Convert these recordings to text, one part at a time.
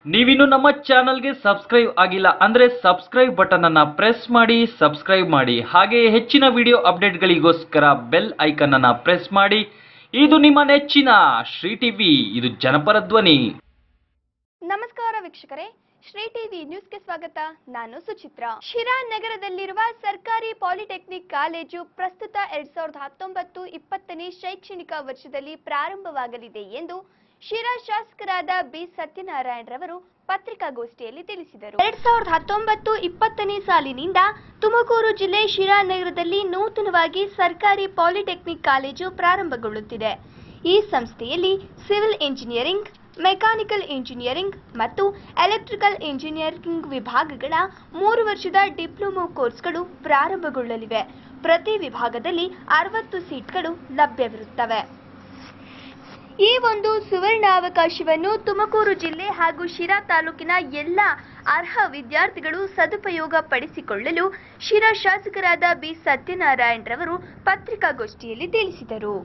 ನೀವಿನ್ನು ನಮ್ಮ ಚಾನಲ್ಗೆ ಸಬ್ಸ್ಕ್ರೈಬ್ ಆಗಿಲ್ಲ ಅಂದ್ರೆ ಸಬ್ಸ್ಕ್ರೈಬ್ ಬಟನ್ ಅನ್ನ ಪ್ರೆಸ್ ಮಾಡಿ ಸಬ್ಸ್ಕ್ರೈಬ್ ಮಾಡಿ ಹಾಗೆ ಹೆಚ್ಚಿನ ವಿಡಿಯೋ ಅಪ್ಡೇಟ್ಗಳಿಗೋಸ್ಕರ ಬೆಲ್ ಐಕನ್ ಅನ್ನ ಪ್ರೆಸ್ ಮಾಡಿ ಇದು ನಿಮ್ಮ ನೆಚ್ಚಿನ ಶ್ರೀ ಟಿವಿ ಇದು ಜನಪರ ಧ್ವನಿ ನಮಸ್ಕಾರ ವೀಕ್ಷಕರೇ ಶ್ರೀ ಟಿವಿ ನ್ಯೂಸ್ಗೆ ಸ್ವಾಗತ ನಾನು ಸುಚಿತ್ರಾ ಶಿರಾ ನಗರದಲ್ಲಿರುವ ಸರ್ಕಾರಿ ಪಾಲಿಟೆಕ್ನಿಕ್ ಕಾಲೇಜು ಪ್ರಸ್ತುತ ಎರಡ್ ಸಾವಿರದ ಹತ್ತೊಂಬತ್ತು ಇಪ್ಪತ್ತನೇ ಶೈಕ್ಷಣಿಕ ವರ್ಷದಲ್ಲಿ ಪ್ರಾರಂಭವಾಗಲಿದೆ ಎಂದು ಶಿರಾ ಶಾಸಕರಾದ ಬಿ ಸತ್ಯನಾರಾಯಣ ರವರು ಪತ್ರಿಕಾಗೋಷ್ಠಿಯಲ್ಲಿ ತಿಳಿಸಿದರು ಎರಡ್ ಸಾವಿರದ ಹತ್ತೊಂಬತ್ತು ಇಪ್ಪತ್ತನೇ ಸಾಲಿನಿಂದ ತುಮಕೂರು ಜಿಲ್ಲೆ ಶಿರಾ ನಗರದಲ್ಲಿ ನೂತನವಾಗಿ ಸರ್ಕಾರಿ ಪಾಲಿಟೆಕ್ನಿಕ್ ಕಾಲೇಜು ಪ್ರಾರಂಭಗೊಳ್ಳುತ್ತಿದೆ ಈ ಸಂಸ್ಥೆಯಲ್ಲಿ ಸಿವಿಲ್ ಇಂಜಿನಿಯರಿಂಗ್ ಮೆಕ್ಯಾನಿಕಲ್ ಇಂಜಿನಿಯರಿಂಗ್ ಮತ್ತು ಎಲೆಕ್ಟ್ರಿಕಲ್ ಇಂಜಿನಿಯರಿಂಗ್ ವಿಭಾಗಗಳ ಮೂರು ವರ್ಷದ ಡಿಪ್ಲೊಮೊ ಕೋರ್ಸ್ಗಳು ಪ್ರಾರಂಭಗೊಳ್ಳಲಿವೆ ಪ್ರತಿ ವಿಭಾಗದಲ್ಲಿ ಅರವತ್ತು ಸೀಟ್ಗಳು ಲಭ್ಯವಿರುತ್ತವೆ ಈ ಒಂದು ಸುವರ್ಣಾವಕಾಶವನ್ನು ತುಮಕೂರು ಜಿಲ್ಲೆ ಹಾಗೂ ಶಿರಾ ತಾಲೂಕಿನ ಎಲ್ಲ ಅರ್ಹ ವಿದ್ಯಾರ್ಥಿಗಳು ಸದುಪಯೋಗ ಪಡಿಸಿಕೊಳ್ಳಲು ಶಿರಾ ಶಾಸಕರಾದ ಬಿ ಸತ್ಯನಾರಾಯಣ ರವರು ಪತ್ರಿಕಾಗೋಷ್ಠಿಯಲ್ಲಿ ತಿಳಿಸಿದರು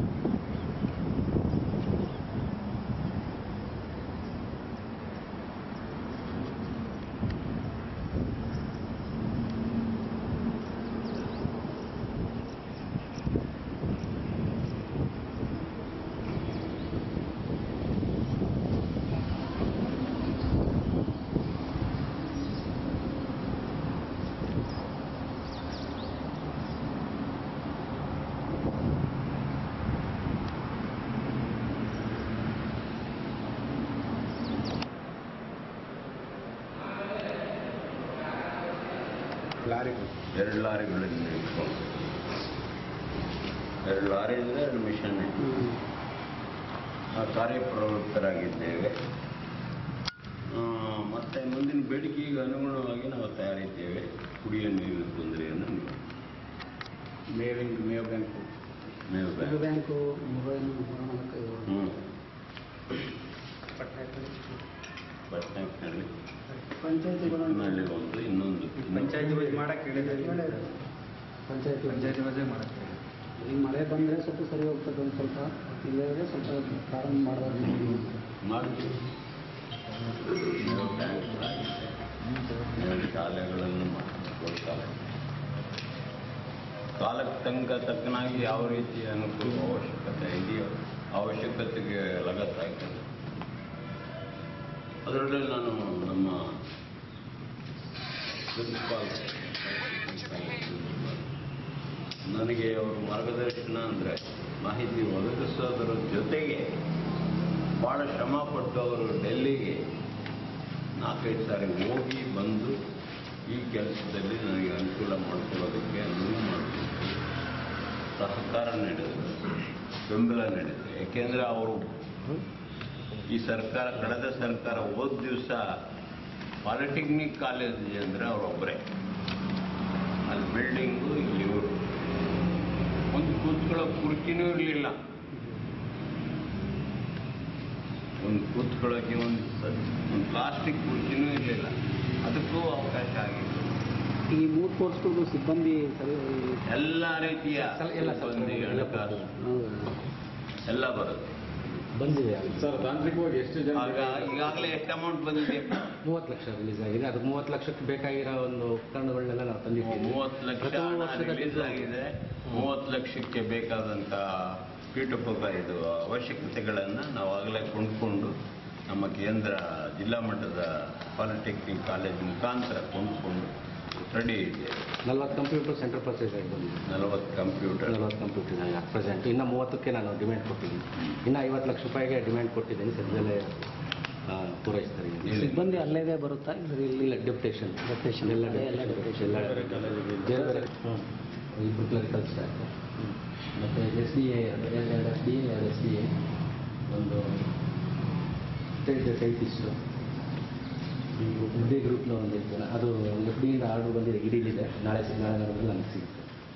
ಲಾರಿಗಳು ಎರಡು ಲಾರಿಗಳಿಂದ ಇಟ್ಕೊಂಡು ಎರಡು ಲಾರಿ ಅಂದರೆ ಎರಡು ಮಿಷನ್ನೇ ಆ ಕಾರ್ಯಪ್ರವೃತ್ತರಾಗಿದ್ದೇವೆ ಆ, ಮತ್ತೆ ಮುಂದಿನ ಬೇಡಿಕೆಗೆ ಅನುಗುಣವಾಗಿ ನಾವು ತಯಾರಿದ್ದೇವೆ ಕುಡಿಯುವ ನೀರಿನ ತೊಂದರೆಯನ್ನು ನೀವು ಮೇವಿಂಗ್ ಮೇವ್ ಬ್ಯಾಂಕು ಮೇವು ಮೇವ್ ಬ್ಯಾಂಕ್ ಬ್ಯಾಂಕು ಮೊಬೈಲ್ ಮೂರನಾಲ್ಕು ಹ್ಞೂ ಪಟ್ಟಾಕಿ ಬಸ್ ಟ್ಯಾಂಕ್ನಲ್ಲಿ ಪಂಚಾಯತಿಗಳಲ್ಲಿ ಒಂದು ಇನ್ನೊಂದು ಪಂಚಾಯತಿ ವಜೆ ಮಾಡಕ್ಕೆ ಹೇಳಿದ್ದಾರೆ ಪಂಚಾಯತಿ ಪಂಚಾಯತಿ ವಜೆ ಮಾಡಕ್ಕೆ ಈಗ ಮಳೆ ಬಂದರೆ ಸ್ವಲ್ಪ ಸರಿ ಹೋಗ್ತದೆ ಒಂದು ಸ್ವಲ್ಪ ಇಲ್ಲದ್ರೆ ಸ್ವಲ್ಪ ಪ್ರಾರಂಭ ಮಾಡೋದು ಮಾಡ್ತೀವಿ ಮೇವು ಬ್ಯಾಂಕ್ ಮೇವು ಶಾಲೆಗಳನ್ನು ಕೊಡ್ತಾರೆ ಕಾಲಕ್ಕೆ ತನಕ ತಕ್ಕನಾಗಿ ಯಾವ ರೀತಿ ಅನುಕೂಲ ಅವಶ್ಯಕತೆ ಇದೆಯೋ ಅವಶ್ಯಕತೆಗೆ ಲಗತ್ತಾಗ್ತದೆ ಅದರಲ್ಲಿ ನಾನು ನಮ್ಮ ಪ್ರಿನ್ಸಿಪಾಲ್ ನನಗೆ ಅವರು ಮಾರ್ಗದರ್ಶನ ಅಂದರೆ ಮಾಹಿತಿ ಒದಗಿಸೋದರ ಜೊತೆಗೆ ಭಾಳ ಶ್ರಮಪಟ್ಟು ಅವರು ಡೆಲ್ಲಿಗೆ ನಾಲ್ಕೈದು ಸಾರಿ ಹೋಗಿ ಬಂದು ಈ ಕೆಲಸದಲ್ಲಿ ನನಗೆ ಅನುಕೂಲ ಮಾಡ್ಕೊಳ್ಳೋದಕ್ಕೆ ಅನುವು ಮಾಡಿಕೊಟ್ಟು ಸಹಕಾರ ನೀಡಿದರು ಬೆಂಬಲ ನೀಡಿದರು ಏಕೆಂದರೆ ಅವರು ಈ ಸರ್ಕಾರ ಕಳೆದ ಸರ್ಕಾರ ಹೋದ ದಿವಸ ಪಾಲಿಟೆಕ್ನಿಕ್ ಕಾಲೇಜ್ ಅಂದರೆ ಅವರೊಬ್ಬರೇ ಅಲ್ಲಿ ಬಿಲ್ಡಿಂಗು ಇಲ್ಲಿ ಇವರು ಒಂದು ಕೂತ್ಕೊಳ್ಳೋ ಕುರ್ಚಿನೂ ಇರಲಿಲ್ಲ ಒಂದು ಕೂತ್ಕೊಳ್ಳೋಕೆ ಒಂದು ಸ- ಒಂದು ಪ್ಲಾಸ್ಟಿಕ್ ಕುರ್ಚಿನೂ ಇರಲಿಲ್ಲ ಅದಕ್ಕೂ ಅವಕಾಶ ಆಗಿತ್ತು ಈ ಮೂರು ಕೋರ್ಸ್ಗಳು ಸಿಬ್ಬಂದಿ ಸರಿ ಎಲ್ಲ ರೀತಿಯ ಸಲ- ಎಲ್ಲ ಸಲ- ಸಿಬ್ಬಂದಿ ಹಣಕಾಸು ಎಲ್ಲ ಬರುತ್ತೆ ಬಂದಿದೆ ಸರ್ ತಾಂತ್ರಿಕವಾಗಿ ಎಷ್ಟು ಜನ ಆಗ ಈಗಾಗಲೇ ಎಷ್ಟು ಅಮೌಂಟ್ ಬಂದಿದೆ ಮೂವತ್ತು ಲಕ್ಷ ರಿಲೀಸ್ ಆಗಿದೆ ಅದು ಮೂವತ್ತು ಲಕ್ಷಕ್ಕೆ ಬೇಕಾಗಿರೋ ಒಂದು ಉಪಕರಣಗಳನ್ನೆಲ್ಲ ನಾವು ತಂದಿದ್ದೀವಿ ಮೂವತ್ತು ಲಕ್ಷ ಪ್ರಥಮ ಹಣ ವರ್ಷದ ರಿಲೀಸ್ ಬಿಲ್ಲು. ಆಗಿದೆ ಮೂವತ್ತು ಲಕ್ಷಕ್ಕೆ ಬೇಕಾದಂಥ ಪೀಠೋಪಕ ಇದು ಅವಶ್ಯಕತೆಗಳನ್ನು ನಾವು ಆಗಲೇ ಕೊಂಡ್ಕೊಂಡು ನಮ್ಮ ಕೇಂದ್ರ ಜಿಲ್ಲಾ ಮಟ್ಟದ ಪಾಲಿಟೆಕ್ನಿಕ್ ಕಾಲೇಜ್ ಮುಖಾಂತರ ಕೊಂಡ್ಕೊಂಡು ರೆಡಿ ಇದೆ ನಲ್ವತ್ತು ಕಂಪ್ಯೂಟರ್ ಸೆಂಟರ್ ಪರ್ಚೇಸ್ ಆಗಿ ಬಂದಿದೆ ನಲವತ್ತು ಕಂಪ್ಯೂಟರ್ ನಲ್ವತ್ತು ಕಂಪ್ಯೂಟರ್ ಇದೆ ಅಟ್ ಪ್ರೆಸೆಂಟ್ ಇನ್ನು ಮೂವತ್ತಕ್ಕೆ ನಾನು ಡಿಮ್ಯಾಂಡ್ ಕೊಟ್ಟಿದ್ದೀನಿ ಇನ್ನು ಐವತ್ತು ಲಕ್ಷ ರೂಪಾಯಿಗೆ ಡಿಮ್ಯಾಂಡ್ ಕೊಟ್ಟಿದ್ದೀನಿ ಸದ್ಯದಲ್ಲೇ ಆ, ಪೂರೈಸ್ತಾರೆ ಈಗ. ಇಲ್ಲಿ. ಸಿಬ್ಬಂದಿ ಅಲ್ಲೇದೇ ಬರುತ್ತಾ ಇಲ್ಲ ಡೆಪ್ಟೇಷನ್ ಡೆಪ್ಟೇಷನ್ ಎಲ್ಲ ಎಲ್ಲ ಡೆಪ್ಟೇಷನ್ ಎಲ್ಲ ಬೇರೆ ಬೇರೆ ಇಬ್ಬರು ಕ್ಲರಿಕಲ್ ಸ್ಟಾಫ್ ಮತ್ತು ಎಸ್ ಡಿ ಎ ಎರಡು ಎಸ್ ಡಿ ಎ ಎರಡು ಎಸ್ ಡಿ ಎ ಒಂದು ಸೈಂಟಿಸ್ಟು ಇದೇ ಗ್ರೂಪ್ನ ಒಂದು ಐದು ಜನ ಅದು ಎಫ್ ಡಿಯಿಂದ ಆರ್ಡರ್ ಬಂದಿದೆ ಇಡೀಲಿದೆ ನಾಳೆ ಸಿ- ನಾಳೆ ನಾಳೆ ನಮ್ಗೆ ಸಿಗುತ್ತೆ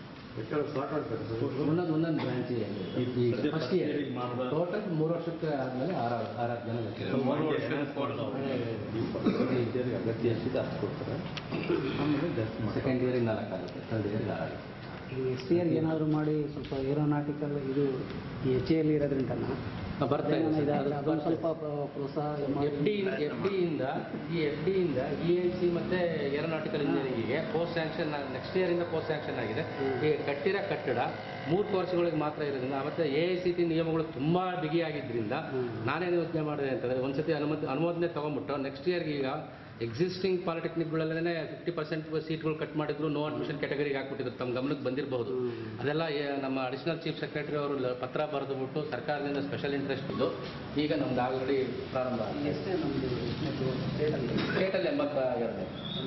ಒಂದೊಂದು ಒಂದೊಂದು ಬ್ರಾಂಚ್ ಈಗ ಫಸ್ಟ್ ಇಯರ್ ಟೋಟಲ್ ಮೂರು ವರ್ಷಕ್ಕೆ ಆದಮೇಲೆ ಆರು ಆರು ಜನ ಲೆಕ್ಕ ಮೂರು ವರ್ಷದ course. ಇಯರ್ಗೆ ಅಗತ್ಯ ಎಷ್ಟಿದೆ ಅಷ್ಟು ಕೊಡ್ತಾರೆ ಆಮೇಲೆ ಸೆಕೆಂಡ್ ಇಯರಿಗೆ ನಾಲ್ಕು ಆಗುತ್ತೆ ಥರ್ಡ್ ಇಯರ್ಗೆ ಆರು ಈ ಎಸ್ ಸಿ ಆರ್ ಏನಾದರೂ ಮಾಡಿ ಸ್ವಲ್ಪ ಏರೋನಾಟಿಕಲ್ ಇದು ಈ ಎಚ್ ಎಲ್ಲಿ ಇರೋದ್ರಿಂದ ಬರ್ತಾ ಇದೆ ಇದೆ ಆದರೆ ಅದೊಂದು ಸ್ವಲ್ಪ ಪ್ರ- ಪ್ರೋತ್ಸಾಹ ಎಫ್ ಡಿ ಎಫ್ ಡಿಯಿಂದ ಈ ಎಫ್ ಡಿಯಿಂದ ಇ ಎನ್ ಸಿ ಮತ್ತು ಏರೋನಾಟಿಕಲ್ ಇಂಜಿನಿಯರಿಂಗಿಗೆ ಪೋಸ್ಟ್ ಸ್ಯಾಂಕ್ಷನ್ ನೆಕ್ಸ್ಟ್ ಇಯರಿಂದ ಪೋಸ್ಟ್ ಸ್ಯಾಂಕ್ಷನ್ ಆಗಿದೆ ಈ ಕಟ್ಟಿರೋ ಕಟ್ಟಡ ಮೂರು ವರ್ಷಗಳಿಗೆ ಮಾತ್ರ ಇರೋದ್ರಿಂದ ಮತ್ತು ಎ ಐ ಸಿ ಟಿ ನಿಯಮಗಳು ತುಂಬ ಬಿಗಿಯಾಗಿದ್ದರಿಂದ ನಾನೇನು ಯೋಚನೆ ಮಾಡಿದೆ ಅಂತಂದರೆ ಒಂದ್ಸತಿ ಅನುಮತಿ ಅನುಮೋದನೆ ತೊಗೊಂಬಿಟ್ಟು ನೆಕ್ಸ್ಟ್ ಇಯರ್ಗೆ ಈಗ ಎಕ್ಸಿಸ್ಟಿಂಗ್ ಪಾಲಿಟೆಕ್ನಿಕ್ಗಳಲ್ಲೇ ಫಿಫ್ಟಿ ಪರ್ಸೆಂಟ್ ಸೀಟ್ಗಳು ಕಟ್ ಮಾಡಿದ್ರು ನೋ ಅಡ್ಮಿಷನ್ ಕ್ಯಾಟಗರಿಗೆ ಹಾಕ್ಬಿಟ್ಟಿದ್ರು ತಮ್ಮ ಗಮನಕ್ಕೆ ಬಂದಿರಬಹುದು ಅದೆಲ್ಲ ಏ- ನಮ್ಮ ಅಡಿಷನಲ್ ಚೀಫ್ ಸೆಕ್ರೆಟರಿ ಅವರು ಲ- ಪತ್ರ ಬರೆದುಬಿಟ್ಟು ಸರ್ಕಾರದಿಂದ ಸ್ಪೆಷಲ್ ಇಂಟ್ರೆಸ್ಟ್ ಇದ್ದು ಈಗ ನಮ್ದು ಆಲ್ರೆಡಿ ಪ್ರಾರಂಭ ಆಗಿದೆ. ಎಷ್ಟೇ ನಮ್ಮದು ಸ್ಟೇಟಲ್ಲಿ ಸ್ಟೇಟಲ್ಲಿ ಎಂಬತ್ತ ಎರಡು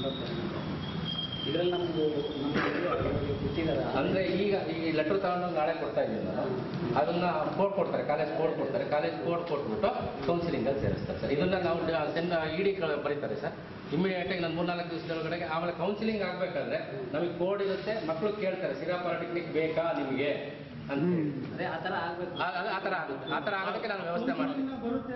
ಇದರಲ್ಲಿ ನಮ್ಮದು ನಮ್ಮದು ಬಿಟ್ಟಿದ್ದಾರೆ ಅಂದ್ರೆ ಈಗ ಈ ಲೆಟರ್ ತಗೊಂಡು ನಾಳೆ ಕೊಡ್ತಾ ಇದ್ದೀನಿ ನಾನು ಅದನ್ನ ಕೋಡ್ ಕೊಡ್ತಾರೆ ಕಾಲೇಜ್ ಕೋಡ್ ಕೊಡ್ತಾರೆ ಕಾಲೇಜ್ ಕೋಡ್ ಕೊಟ್ಬಿಟ್ಟು ಕೌನ್ಸಿಲಿಂಗ್ ಅಲ್ಲಿ ಸೇರಿಸ್ತಾರೆ ಸರ್ ಇದನ್ನ ನಾವು ಸೆಂಡ್ ಇಡಿ ಬರೀತಾರೆ ಸರ್ ಇಮಿಡಿಯೇಟ್ ಆಗಿ ನಾನು ಮೂರ್ನಾಲ್ಕು ದಿವಸದೊಳಗಡೆ ಆಮೇಲೆ ಕೌನ್ಸಿಲಿಂಗ್ ಆಗ್ಬೇಕಾದ್ರೆ ನಮಗೆ ಕೋಡ್ ಇರುತ್ತೆ ಮಕ್ಕಳು ಕೇಳ್ತಾರೆ ಸಿರಾ ಪಾಲಿಟೆಕ್ನಿಕ್ ಬೇಕಾ ನಿಮಗೆ ಅಂತ ಹೇಳಿ. ಅದೇ ಆ ಥರ ಆಗಬೇಕು ಆ- ಅದು ಆ ಥರ ಆಗುತ್ತೆ ಆ ಥರ ಆಗೋದಕ್ಕೆ ನಾನು ವ್ಯವಸ್ಥೆ ಮಾಡ್ತೀನಿ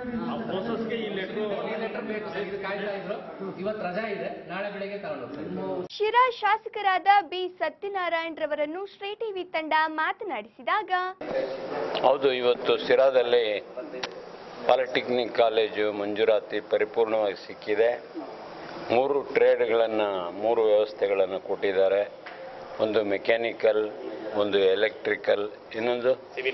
ಈ ಲೆಟರ್ ಬೇಕು ಸರ್ ಇದು ಕಾಯ್ತಾ ಇದ್ರು ಇವತ್ತು ರಜಾ ಇದೆ ನಾಳೆ ಬೆಳಿಗ್ಗೆ ತಗೊಂಡು ಹೋಗ್ತಾರೆ ಶಿರಾ ಶಾಸಕರಾದ ಬಿ ಸತ್ಯನಾರಾಯಣ್ ರವರನ್ನು ಶ್ರೀ ಟಿವಿ ತಂಡ ಮಾತನಾಡಿಸಿದಾಗ ಹೌದು ಇವತ್ತು ಸಿರಾದಲ್ಲಿ ಪಾಲಿಟೆಕ್ನಿಕ್ ಕಾಲೇಜು ಮಂಜೂರಾತಿ ಪರಿಪೂರ್ಣವಾಗಿ ಸಿಕ್ಕಿದೆ ಮೂರು ಟ್ರೇಡ್ಗಳನ್ನು ಮೂರು ವ್ಯವಸ್ಥೆಗಳನ್ನು ಕೊಟ್ಟಿದ್ದಾರೆ ಒಂದು ಮೆಕ್ಯಾನಿಕಲ್ ಒಂದು ಎಲೆಕ್ಟ್ರಿಕಲ್ ಇನ್ನೊಂದು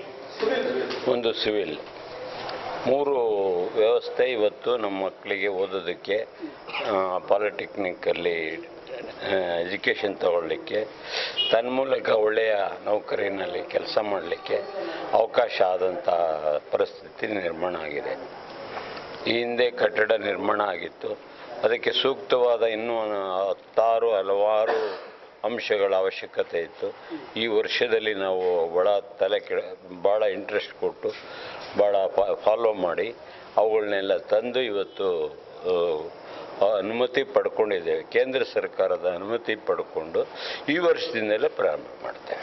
ಒಂದು ಸಿವಿಲ್ ಮೂರು ವ್ಯವಸ್ಥೆ ಇವತ್ತು ನಮ್ಮ ಮಕ್ಕಳಿಗೆ ಓದೋದಕ್ಕೆ ಪಾಲಿಟೆಕ್ನಿಕಲ್ಲಿ ಎಜುಕೇಷನ್ ತಗೊಳ್ಳಿಕ್ಕೆ ತನ್ಮೂಲಕ ಒಳ್ಳೆಯ ನೌಕರಿನಲ್ಲಿ ಕೆಲಸ ಮಾಡಲಿಕ್ಕೆ ಅವಕಾಶ ಆದಂಥ ಪರಿಸ್ಥಿತಿ ನಿರ್ಮಾಣ ಆಗಿದೆ ಈ ಹಿಂದೆ ಕಟ್ಟಡ ನಿರ್ಮಾಣ ಆಗಿತ್ತು ಅದಕ್ಕೆ ಸೂಕ್ತವಾದ ಇನ್ನೂ ಹತ್ತಾರು ಹಲವಾರು ಅಂಶಗಳ ಅವಶ್ಯಕತೆ ಇತ್ತು ಈ ವರ್ಷದಲ್ಲಿ ನಾವು ಭಾಳ ತಲೆ ಕೆಳ ಭಾಳ ಇಂಟ್ರೆಸ್ಟ್ ಕೊಟ್ಟು ಭಾಳ ಫಾಲೋ ಮಾಡಿ ಅವುಗಳನ್ನೆಲ್ಲ ತಂದು ಇವತ್ತು ಆ, ಅನುಮತಿ ಪಡ್ಕೊಂಡಿದ್ದೇವೆ ಕೇಂದ್ರ ಸರ್ಕಾರದ ಅನುಮತಿ ಪಡ್ಕೊಂಡು ಈ ವರ್ಷದಿಂದಲೇ ಪ್ರಾರಂಭ ಮಾಡ್ತೇವೆ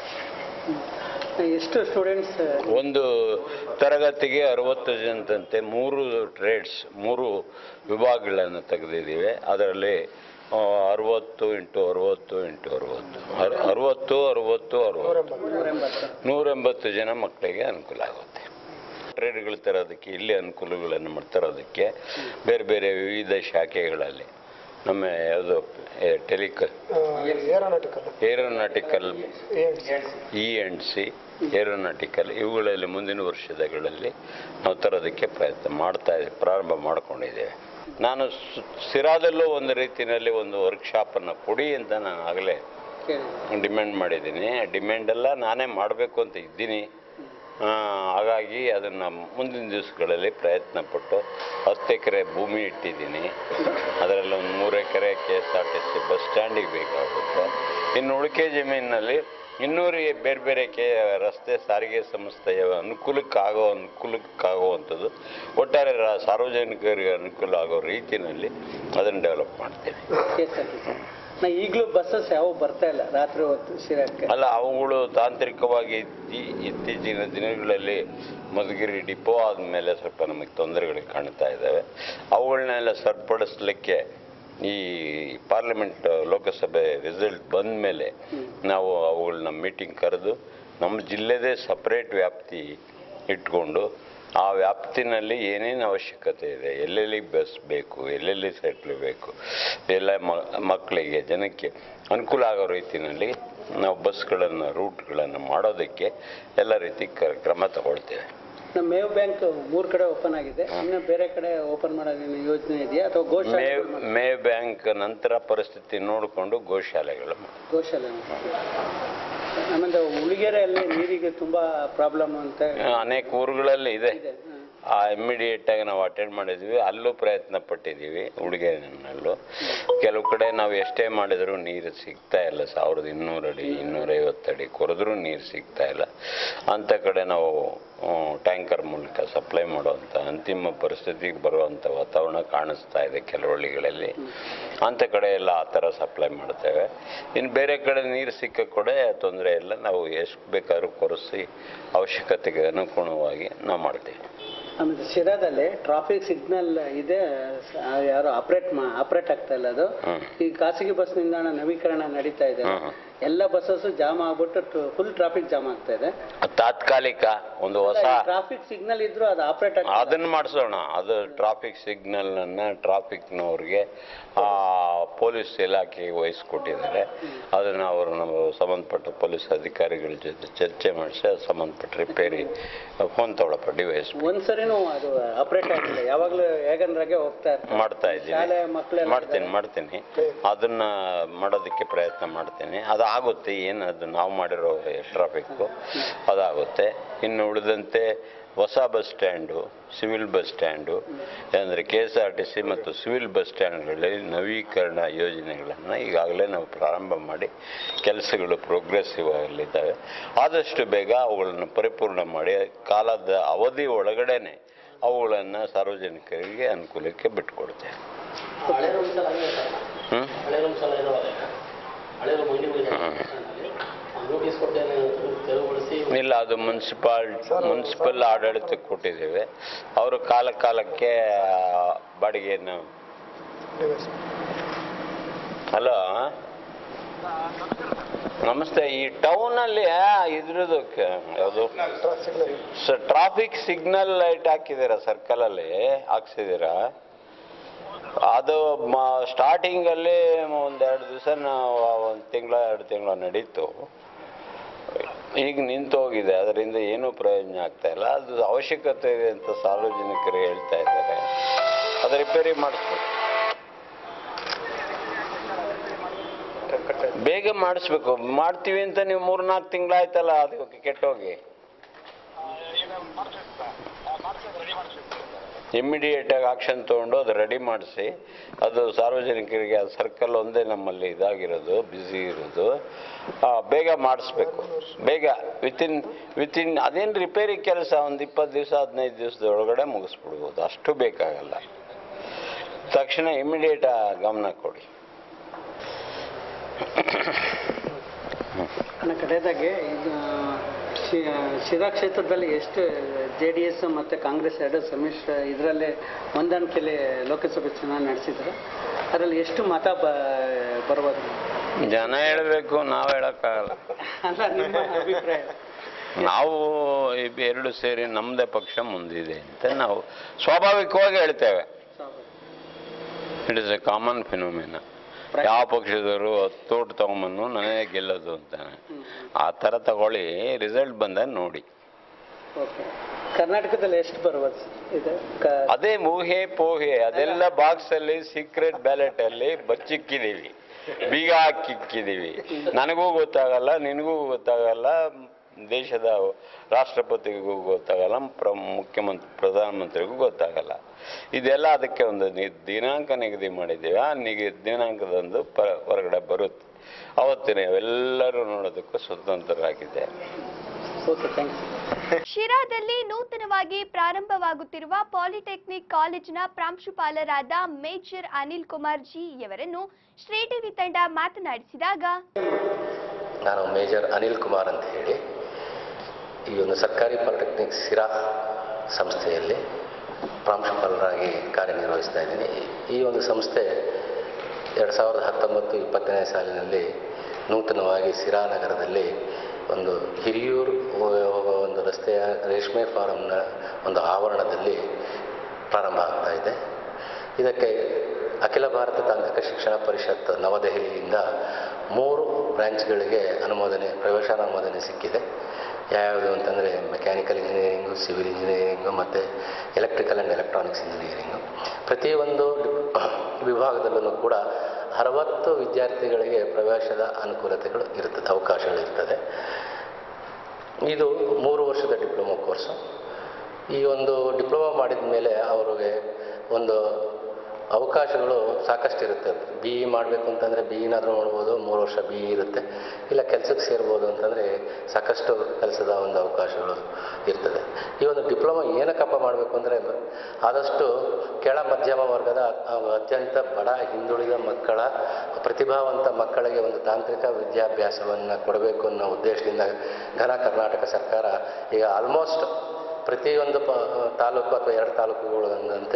ಎಷ್ಟು ಸ್ಟೂಡೆಂಟ್ಸ್ ಒಂದು ತರಗತಿಗೆ ಅರವತ್ತು ಜನದಂತೆ ಮೂರು ಟ್ರೇಡ್ಸ್ ಮೂರು ವಿಭಾಗಗಳನ್ನು ತೆಗೆದಿದ್ದೀವಿ ಅದರಲ್ಲಿ ಆ, ಅರವತ್ತು ಇಂಟು ಅರವತ್ತು ಇಂಟು ಅರವತ್ತು ಅರ್- ಅರವತ್ತು ಅರವತ್ತು ಅರವತ್ತು ನೂರೆಂಬತ್ತು ಜನ ಮಕ್ಕಳಿಗೆ ಅನುಕೂಲ ಆಗುತ್ತೆ ಟ್ರೇಡ್ಗಳು ತರೋದಕ್ಕೆ ಇಲ್ಲಿ ಅನುಕೂಲಗಳನ್ನು ಮಾಡ್- ತರೋದಕ್ಕೆ ಬೇರೆ ಬೇರೆ ವಿವಿಧ ಶಾಖೆಗಳಲ್ಲಿ ನಮ್ಮ ಯಾವುದು ಟೆಲಿಕ aeronautical E and C aeronautical ಇವುಗಳಲ್ಲಿ ಮುಂದಿನ ವರ್ಷದಗಳಲ್ಲಿ ನಾವು ತರೋದಕ್ಕೆ ಪ್ರಯತ್ನ ಮಾಡ್ತಾ ಇದ್ದೀವಿ ಪ್ರಾರಂಭ ಮಾಡ್ಕೊಂಡಿದ್ದೇವೆ ನಾನು ಸು- ಸಿರಾದಲ್ಲೂ ಒಂದು ರೀತಿಯಲ್ಲಿ ಒಂದು ವರ್ಕ್ಶಾಪನ್ನು ಕೊಡಿ ಅಂತ ನಾನು ಆಗಲೇ ಡಿಮ್ಯಾಂಡ್ ಮಾಡಿದ್ದೀನಿ ಡಿಮ್ಯಾಂಡ್ ಎಲ್ಲ ನಾನೇ ಮಾಡಬೇಕು ಅಂತ ಇದ್ದೀನಿ ಆ, ಹಾಗಾಗಿ ಅದನ್ನು ಮುಂದಿನ ದಿವಸಗಳಲ್ಲಿ ಪ್ರಯತ್ನ ಪಟ್ಟು ಹತ್ತು ಎಕರೆ ಭೂಮಿ ಇಟ್ಟಿದ್ದೀನಿ ಅದರಲ್ಲಿ ಒಂದು ಮೂರು acre K S R T C bus ಸ್ಟ್ಯಾಂಡಿಗೆ ಬೇಕಾಗುತ್ತೆ ಇನ್ನು ಉಳಿಕೆ ಜಮೀನಿನಲ್ಲಿ ಇನ್ನೂರು ಬೇರೆ ಬೇರೆ ಕೆ ರಸ್ತೆ ಸಾರಿಗೆ ಸಂಸ್ಥೆಯ ಅನುಕೂಲಕ್ಕಾಗೋ ಅನುಕೂಲಕ್ಕಾಗುವಂಥದ್ದು ಒಟ್ಟಾರೆ ರ- ಸಾರ್ವಜನಿಕರಿಗೆ ಅನುಕೂಲ ಆಗೋ ರೀತಿಯಲ್ಲಿ ಅದನ್ನು ಡೆವಲಪ್ ಮಾಡ್ತೀನಿ ನಾ ಈಗಲೂ ಬಸ್ಸಸ್ ಯಾವ ಬರ್ತಾ ಇಲ್ಲ ರಾತ್ರಿ ಹೊತ್ತು ಶಿರಾಕ್ಕೆ ಅಲ್ಲ ಅವುಗಳು ತಾಂತ್ರಿಕವಾಗಿ ಇತ್ತಿ- ಇತ್ತೀಚಿನ ದಿನಗಳಲ್ಲಿ ಮಧುಗಿರಿ ಡಿಪೋ ಆದಮೇಲೆ ಸ್ವಲ್ಪ ನಮಗೆ ತೊಂದರೆಗಳು ಕಾಣ್ತಾ ಇದ್ದಾವೆ ಅವುಗಳನ್ನೆಲ್ಲ ಸರಿಪಡಿಸ್ಲಿಕ್ಕೆ ಈ ಪಾರ್ಲಿಮೆಂಟ್ ಲೋಕಸಭೆ ರಿಸಲ್ಟ್ ಬಂದ ಮೇಲೆ ನಾವು ಅವುಗಳನ್ನ ಮೀಟಿಂಗ್ ಕರೆದು ನಮ್ಮ ಜಿಲ್ಲೆದೇ ಸಪ್ರೇಟ್ ವ್ಯಾಪ್ತಿ ಇಟ್ಕೊಂಡು ಆ ವ್ಯಾಪ್ತಿನಲ್ಲಿ ಏನೇನು ಅವಶ್ಯಕತೆ ಇದೆ ಎಲ್ಲೆಲ್ಲಿ ಬಸ್ ಬೇಕು ಎಲ್ಲೆಲ್ಲಿ ಸೆಟ್ಲ್ ಬೇಕು ಎಲ್ಲ ಮ- ಮಕ್ಕಳಿಗೆ ಜನಕ್ಕೆ ಅನುಕೂಲ ಆಗೋ ರೀತಿಯಲ್ಲಿ ನಾವು ಬಸ್ಗಳನ್ನು ರೂಟ್ಗಳನ್ನು ಮಾಡೋದಕ್ಕೆ ಎಲ್ಲ ರೀತಿ ಕ- ಕ್ರಮ ತಗೊಳ್ತೇವೆ ನಮ್ಮ ಮೇವ್ ಬ್ಯಾಂಕ್ ಮೂರ್ ಕಡೆ ಓಪನ್ ಆಗಿದೆ ಇನ್ನು ಬೇರೆ ಕಡೆ ಓಪನ್ ಮಾಡೋದೇನು ಯೋಜನೆ ಇದೆಯಾ ಅಥವಾ ಗೋಶಾಲೆ ಮೇ ಮೇ ಬ್ಯಾಂಕ್ ನಂತರ ಪರಿಸ್ಥಿತಿ ನೋಡಿಕೊಂಡು ಗೋಶಾಲೆಗಳು ಮಾಡ್ತೀವಿ. ಗೋಶಾಲೆ ಆಮೇಲೆ ಉಳಿಗೆರೆಯಲ್ಲಿ ನೀರಿಗೆ ತುಂಬಾ ಪ್ರಾಬ್ಲಮ್ ಅಂತ ಅನೇಕ ಊರುಗಳಲ್ಲಿ ಇದೆ ಇದೆ ಹ. ಆ ಇಮ್ಮಿಡಿಯೇಟ್ ಆಗಿ ನಾವು ಅಟೆಂಡ್ ಮಾಡಿದ್ವಿ ಅಲ್ಲೂ ಪ್ರಯತ್ನ ಪಟ್ಟಿದ್ದೀವಿ ಉಡುಗೆನಲ್ಲೂ ಕೆಲವು ಕಡೆ ನಾವು ಎಷ್ಟೇ ಮಾಡಿದರೂ ನೀರು ಸಿಗ್ತಾ ಇಲ್ಲ ಸಾವಿರದ ಇನ್ನೂರು ಅಡಿ ಇನ್ನೂರೈವತ್ತು ಅಡಿ ಕೊರೆದ್ರೂ ನೀರು ಸಿಗ್ತಾ ಇಲ್ಲ ಅಂಥ ಕಡೆ ನಾವು ಟ್ಯಾಂಕರ್ ಮೂಲಕ ಸಪ್ಲೈ ಮಾಡುವಂಥ ಅಂತಿಮ ಪರಿಸ್ಥಿತಿಗೆ ಬರುವಂಥ ವಾತಾವರಣ ಕಾಣಿಸ್ತಾ ಇದೆ ಕೆಲವು ಹಳ್ಳಿಗಳಲ್ಲಿ ಅಂಥ ಕಡೆ ಎಲ್ಲ ಆ ಥರ ಸಪ್ಲೈ ಮಾಡ್ತೇವೆ ಇನ್ನು ಬೇರೆ ಕಡೆ ನೀರು ಸಿಕ್ಕ ಕಡೆ ತೊಂದರೆ ಇಲ್ಲ ನಾವು ಎಷ್ಟು ಬೇಕಾದ್ರೂ ಕೊರೆಸಿ ಅವಶ್ಯಕತೆಗೆ ಅನುಗುಣವಾಗಿ ನಾವು ಮಾಡ್ತೀವಿ ಆಮೇಲೆ ಶಿರಾದಲ್ಲಿ ಟ್ರಾಫಿಕ್ ಸಿಗ್ನಲ್ ಇದೆ ಸ- ಯಾರು ಆಪರೇಟ್ ಆಪರೇಟ್ ಆಗ್ತಾ ಇಲ್ಲ ಅದು ಹ್ಮ್. ಈ ಖಾಸಗಿ ಬಸ್ ನಿಲ್ದಾಣ ನವೀಕರಣ ನಡೀತಾ ಇದೆ ಹ್ಮ್. ಎಲ್ಲ ಬಸ್ಸಸ್ ಜಾಮ್ ಆಗ್ಬಿಟ್ಟು ಫುಲ್ ಟ್ರಾಫಿಕ್ ಜಾಮ್ ಆಗ್ತಾ ಇದೆ ತಾತ್ಕಾಲಿಕ ಒಂದು ಹೊಸ ಟ್ರಾಫಿಕ್ ಸಿಗ್ನಲ್ ಇದ್ರು ಅದು ಆಪರೇಟ್ ಅದನ್ನ ಮಾಡಿಸೋಣ ಅದು ಟ್ರಾಫಿಕ್ ಸಿಗ್ನಲನ್ನು ಟ್ರಾಫಿಕ್ನವ್ರಿಗೆ ಪೊಲೀಸ್ ಇಲಾಖೆಗೆ ವಹಿಸ್ಕೊಟ್ಟಿದ್ದಾರೆ ಅದನ್ನು ಅವರು ನಮ್ಮ ಸಂಬಂಧಪಟ್ಟ ಪೊಲೀಸ್ ಅಧಿಕಾರಿಗಳ ಜೊತೆ ಚರ್ಚೆ ಮಾಡಿಸಿ ಅದು ಸಂಬಂಧಪಟ್ಟ ರಿಪೇರಿ ಫೋನ್ ತಗೊಳಪ್ಪ ಡಿವೈಸ್ ಒಂದ್ಸರಿನೂ ಅದು ಆಪರೇಟ್ ಆಗಿಲ್ಲ ಯಾವಾಗಲೂ ಹೇಗಂದ್ರಾಗೆ ಹೋಗ್ತಾ ಇರ್ತಾರೆ ಮಾಡ್ತಾ ಶಾಲೆ ಇದ್ದೀನಿ ಮಕ್ಕಳೆಲ್ಲ ಮಾಡ್ತೀನಿ ಮಾಡ್ತೀನಿ ಅದನ್ನ ಮಾಡೋದಕ್ಕೆ ಪ್ರಯತ್ನ ಮಾಡ್ತೀನಿ ಅದು ಆಗುತ್ತೆ ಏನು ಅದು ನಾವು ಮಾಡಿರೋ ಟ್ರಾಫಿಕ್ಕು ಅದಾಗುತ್ತೆ ಇನ್ನು ಉಳಿದಂತೆ ಹೊಸ bus stand civil bus stand ಅಂದರೆ K S R T C ಮತ್ತು ಸಿವಿಲ್ ಬಸ್ ಸ್ಟ್ಯಾಂಡ್ಗಳಲ್ಲಿ ನವೀಕರಣ ಯೋಜನೆಗಳನ್ನು ಈಗಾಗಲೇ ನಾವು ಪ್ರಾರಂಭ ಮಾಡಿ ಕೆಲಸಗಳು ಪ್ರೋಗ್ರೆಸಿವ್ ಆಗಲಿದ್ದಾವೆ ಆದಷ್ಟು ಬೇಗ ಅವುಗಳನ್ನು ಪರಿಪೂರ್ಣ ಮಾಡಿ ಕಾಲದ ಅವಧಿ ಒಳಗಡೆನೆ ಅವುಗಳನ್ನು ಸಾರ್ವಜನಿಕರಿಗೆ ಅನುಕೂಲಕ್ಕೆ ಬಿಟ್ಟುಕೊಡ್ತೇವೆ ಹ್ಮ್? ಇಲ್ಲ ಅದು ಮುನ್ಸಿಪಾಲ್ ಮುನ್ಸಿಪಲ್ ಆಡಳಿತಕ್ಕೆ ಕೊಟ್ಟಿದ್ದೇವೆ ಅವರು ಕಾಲ ಕಾಲಕ್ಕೆ ಆ, ಬಾಡಿಗೆಯನ್ನು ಹಲೋ ನಮಸ್ತೆ ಈ ಟೌನಲ್ಲಿ ಇದ್ರದ್ದು ಕ- ಯಾವುದು ಟ್ರಾಫಿಕ್ ಸಿಗ್ನಲ್ ಲೈಟ್ ಹಾಕಿದ್ದೀರಾ ಸರ್ಕಲಲ್ಲಿ ಹಾಕ್ಸಿದ್ದೀರಾ ಅದು ಸ್ಟಾರ್ಟಿಂಗಲ್ಲಿ ಒಂದೆರಡು ದಿವಸ ನಾವು ಒಂದು ತಿಂಗಳ ಎರಡು ತಿಂಗಳ ನಡೀತು ಈಗ ನಿಂತು ಹೋಗಿದೆ ಅದರಿಂದ ಏನೂ ಪ್ರಯೋಜನ ಆಗ್ತಾ ಇಲ್ಲ ಅದು ಅವಶ್ಯಕತೆ ಇದೆ ಅಂತ ಸಾರ್ವಜನಿಕರು ಹೇಳ್ತಾ ಇದ್ದಾರೆ ಅದು ರಿಪೇರಿ ಮಾಡಿಸ್ಬೇಕು ಬೇಗ ಮಾಡಿಸ್ಬೇಕು ಮಾಡ್ತೀವಿ ಅಂತ ನೀವು ಮೂರು ನಾಲ್ಕು ತಿಂಗಳಾಯ್ತಲ್ಲ ಅದು ಕೆಟ್ಟೋಗಿ ಇಮ್ಮಿಡಿಯೇಟ್ ಆಗಿ ಆಕ್ಷನ್ ತೊಗೊಂಡು ಅದು ರೆಡಿ ಮಾಡಿಸಿ ಅದು ಸಾರ್ವಜನಿಕರಿಗೆ ಆ ಸರ್ಕಲ್ ಒಂದೇ ನಮ್ಮಲ್ಲಿ ಇದಾಗಿರೋದು ಬ್ಯುಸಿ ಇರೋದು ಆ, ಬೇಗ ಮಾಡಿಸ್ಬೇಕು ಬೇಗ ವಿತಿನ್ ವಿತಿನ್ ಅದೇನು ರಿಪೇರಿ ಕೆಲಸ ಒಂದು ಇಪ್ಪತ್ತು ದಿವಸ ಹದಿನೈದು ದಿವಸದ ಒಳಗಡೆ ಮುಗಿಸ್ಬಿಡ್ಬೋದು ಅಷ್ಟು ಬೇಕಾಗಲ್ಲ ತಕ್ಷಣ ಇಮಿಡಿಯೇಟ್ ಗಮನ ಕೊಡಿ ನನ್ನ ಕಡೆದಾಗೆ ಇದು ಶಿ- ಶಿರಾ ಕ್ಷೇತ್ರದಲ್ಲಿ ಎಷ್ಟು ಜೆ ಡಿ ಎಸ್ ಮತ್ತು ಕಾಂಗ್ರೆಸ್ ಎರಡು ಸಮ್ಮಿಶ್ರ ಇದರಲ್ಲೇ ಹೊಂದಾಣಿಕೆಯಲ್ಲಿ ಲೋಕಸಭೆ ಚುನಾವಣೆ ನಡೆಸಿದ್ರು ಅದರಲ್ಲಿ ಎಷ್ಟು ಮತ ಬ ಬರ್ಬೋದು ಜನ ಹೇಳಬೇಕು ನಾವು ಹೇಳೋಕ್ಕಾಗಲ್ಲ ಅಲ್ಲ ನಿಮ್ಮ ಅಭಿಪ್ರಾಯ ನಾವು ಇಬ್- ಎರಡು ಸೇರಿ ನಮ್ಮದೇ ಪಕ್ಷ ಮುಂದಿದೆ ಅಂತ ನಾವು ಸ್ವಾಭಾವಿಕವಾಗಿ ಹೇಳ್ತೇವೆ it is a common phenomena ಯಾವ ಪಕ್ಷದವರು ತೋಟ ತಗೊಂಬನ್ನು ನನಗೆ ಗೆಲ್ಲೋದು ಅಂತಾನೆ ಆ ಥರ ತಗೊಳ್ಳಿ ರಿಸಲ್ಟ್ ಬಂದಾಗ ನೋಡಿ ಓಕೆ ಕರ್ನಾಟಕದಲ್ಲಿ ಎಷ್ಟು ಬರ್ಬೋದು ಇದು ಕ ಅದೇ ಊಹೆ ಪೋಹೆ ಅದೆಲ್ಲ ಬಾಕ್ಸ್ ಅಲ್ಲಿ ಸೀಕ್ರೆಟ್ ಬ್ಯಾಲೆಟ್ ಅಲ್ಲಿ ಬಚ್ಚಿಕ್ಕಿದೀವಿ ಬೀಗ ಹಾಕಿಕ್ಕಿದೀವಿ ನನಗೂ ಗೊತ್ತಾಗಲ್ಲ ನಿನಗೂ ಗೊತ್ತಾಗಲ್ಲ ದೇಶದ ರಾಷ್ಟ್ರಪತಿಗೂ ಗೊತ್ತಾಗಲ್ಲ ಪ್ರ ಮುಖ್ಯಮಂತ್ರಿ ಪ್ರಧಾನಮಂತ್ರಿಗೂ ಗೊತ್ತಾಗಲ್ಲ ಇದೆಲ್ಲ ಅದಕ್ಕೆ ಒಂದು ನಿ- ದಿನಾಂಕ ನಿಗದಿ ಮಾಡಿದ್ದೀವಿ ಆ ನಿಗ ದಿನಾಂಕದಂದು ಪ ಹೊರಗಡೆ ಬರುತ್ತೆ ಅವತ್ತಿನ ಎಲ್ಲರೂ ನೋಡೋದಕ್ಕೂ ಸ್ವತಂತ್ರರಾಗಿದ್ದಾರೆ ಓಕೆ ಥ್ಯಾಂಕ್ ಯು ಶಿರಾದಲ್ಲಿ ನೂತನವಾಗಿ ಪ್ರಾರಂಭವಾಗುತ್ತಿರುವ ಪಾಲಿಟೆಕ್ನಿಕ್ ಕಾಲೇಜಿನ ಪ್ರಾಂಶುಪಾಲರಾದ ಮೇಜರ್ ಅನಿಲ್ ಕುಮಾರ್ ಜಿ ಯವರನ್ನು ಶ್ರೀ ಟಿವಿ ತಂಡ ಮಾತನಾಡಿಸಿದಾಗ ನಾನು ಮೇಜರ್ ಅನಿಲ್ ಕುಮಾರ್ ಅಂತ ಹೇಳಿ ಈ ಒಂದು ಸರ್ಕಾರಿ ಪಾಲಿಟೆಕ್ನಿಕ್ ಸಿರಾ ಸಂಸ್ಥೆಯಲ್ಲಿ ಪ್ರಾಂಶುಪಾಲರಾಗಿ ಕಾರ್ಯನಿರ್ವಹಿಸ್ತಾ ಇದ್ದೀನಿ ಈ ಒಂದು ಸಂಸ್ಥೆ ಎರಡು ಸಾವಿರದ ಹತ್ತೊಂಬತ್ತು ಇಪ್ಪತ್ತನೇ ಸಾಲಿನಲ್ಲಿ ನೂತನವಾಗಿ ಸಿರಾ ನಗರದಲ್ಲಿ ಒಂದು ಹಿರಿಯೂರು ಹೋಗುವ ಒಂದು ರಸ್ತೆಯ ರೇಷ್ಮೆ ಫಾರಂನ ಒಂದು ಆವರಣದಲ್ಲಿ ಪ್ರಾರಂಭ ಆಗ್ತಾ ಇದೆ ಇದಕ್ಕೆ ಅಖಿಲ ಭಾರತ ತಾಂತ್ರಿಕ ಶಿಕ್ಷಣ ಪರಿಷತ್ ನವದೆಹಲಿಯಿಂದ ಮೂರು ಬ್ರ್ಯಾಂಚ್ಗಳಿಗೆ ಅನುಮೋದನೆ ಪ್ರವೇಶಾನುಮೋದನೆ ಸಿಕ್ಕಿದೆ ಯಾವ್ಯಾವುದು ಅಂತಂದರೆ ಮೆಕ್ಯಾನಿಕಲ್ ಇಂಜಿನಿಯರಿಂಗು ಸಿವಿಲ್ ಇಂಜಿನಿಯರಿಂಗು ಮತ್ತು ಎಲೆಕ್ಟ್ರಿಕಲ್ ಆ್ಯಂಡ್ ಎಲೆಕ್ಟ್ರಾನಿಕ್ಸ್ ಇಂಜಿನಿಯರಿಂಗು ಪ್ರತಿಯೊಂದು ವಿಭಾಗದಲ್ಲೂ ಕೂಡ ಅರವತ್ತು ವಿದ್ಯಾರ್ಥಿಗಳಿಗೆ ಪ್ರವೇಶದ ಅನುಕೂಲತೆಗಳು ಇರ್ತದೆ ಅವಕಾಶಗಳಿರ್ತದೆ ಇದು ಮೂರು ವರ್ಷದ ಡಿಪ್ಲೊಮಾ ಕೋರ್ಸು ಈ ಒಂದು ಡಿಪ್ಲೊಮಾ ಮಾಡಿದ ಮೇಲೆ ಅವ್ರಿಗೆ ಒಂದು ಅವಕಾಶಗಳು ಸಾಕಷ್ಟು ಇರುತ್ತೆ ಬಿ ಇ ಮಾಡಬೇಕು ಅಂತಂದರೆ ಬಿ ಇನಾದರೂ ಮಾಡ್ಬೋದು ಮೂರು ವರ್ಷ ಬಿ ಇ ಇರುತ್ತೆ ಇಲ್ಲ ಕೆಲಸಕ್ಕೆ ಸೇರ್ಬೋದು ಅಂತಂದರೆ ಸಾಕಷ್ಟು ಕೆಲಸದ ಒಂದು ಅವಕಾಶಗಳು ಇರ್ತದೆ ಈ ಒಂದು ಡಿಪ್ಲೊಮಾ ಏನಕ್ಕಪ್ಪ ಮಾಡಬೇಕು ಅಂದರೆ ಆದಷ್ಟು ಕೆಳ ಮಧ್ಯಮ ವರ್ಗದ ಆ, ಅತ್ಯಂತ ಬಡ ಹಿಂದುಳಿದ ಮಕ್ಕಳ ಪ್ರತಿಭಾವಂತ ಮಕ್ಕಳಿಗೆ ಒಂದು ತಾಂತ್ರಿಕ ವಿದ್ಯಾಭ್ಯಾಸವನ್ನು ಕೊಡಬೇಕು ಅನ್ನೋ ಉದ್ದೇಶದಿಂದ ಘನ ಕರ್ನಾಟಕ ಸರ್ಕಾರ ಈಗ ಆಲ್ಮೋಸ್ಟ್ ಪ್ರತಿಯೊಂದು ಪ ತಾಲೂಕು ಅಥವಾ ಎರಡು ತಾಲೂಕುಗಳಂತೆ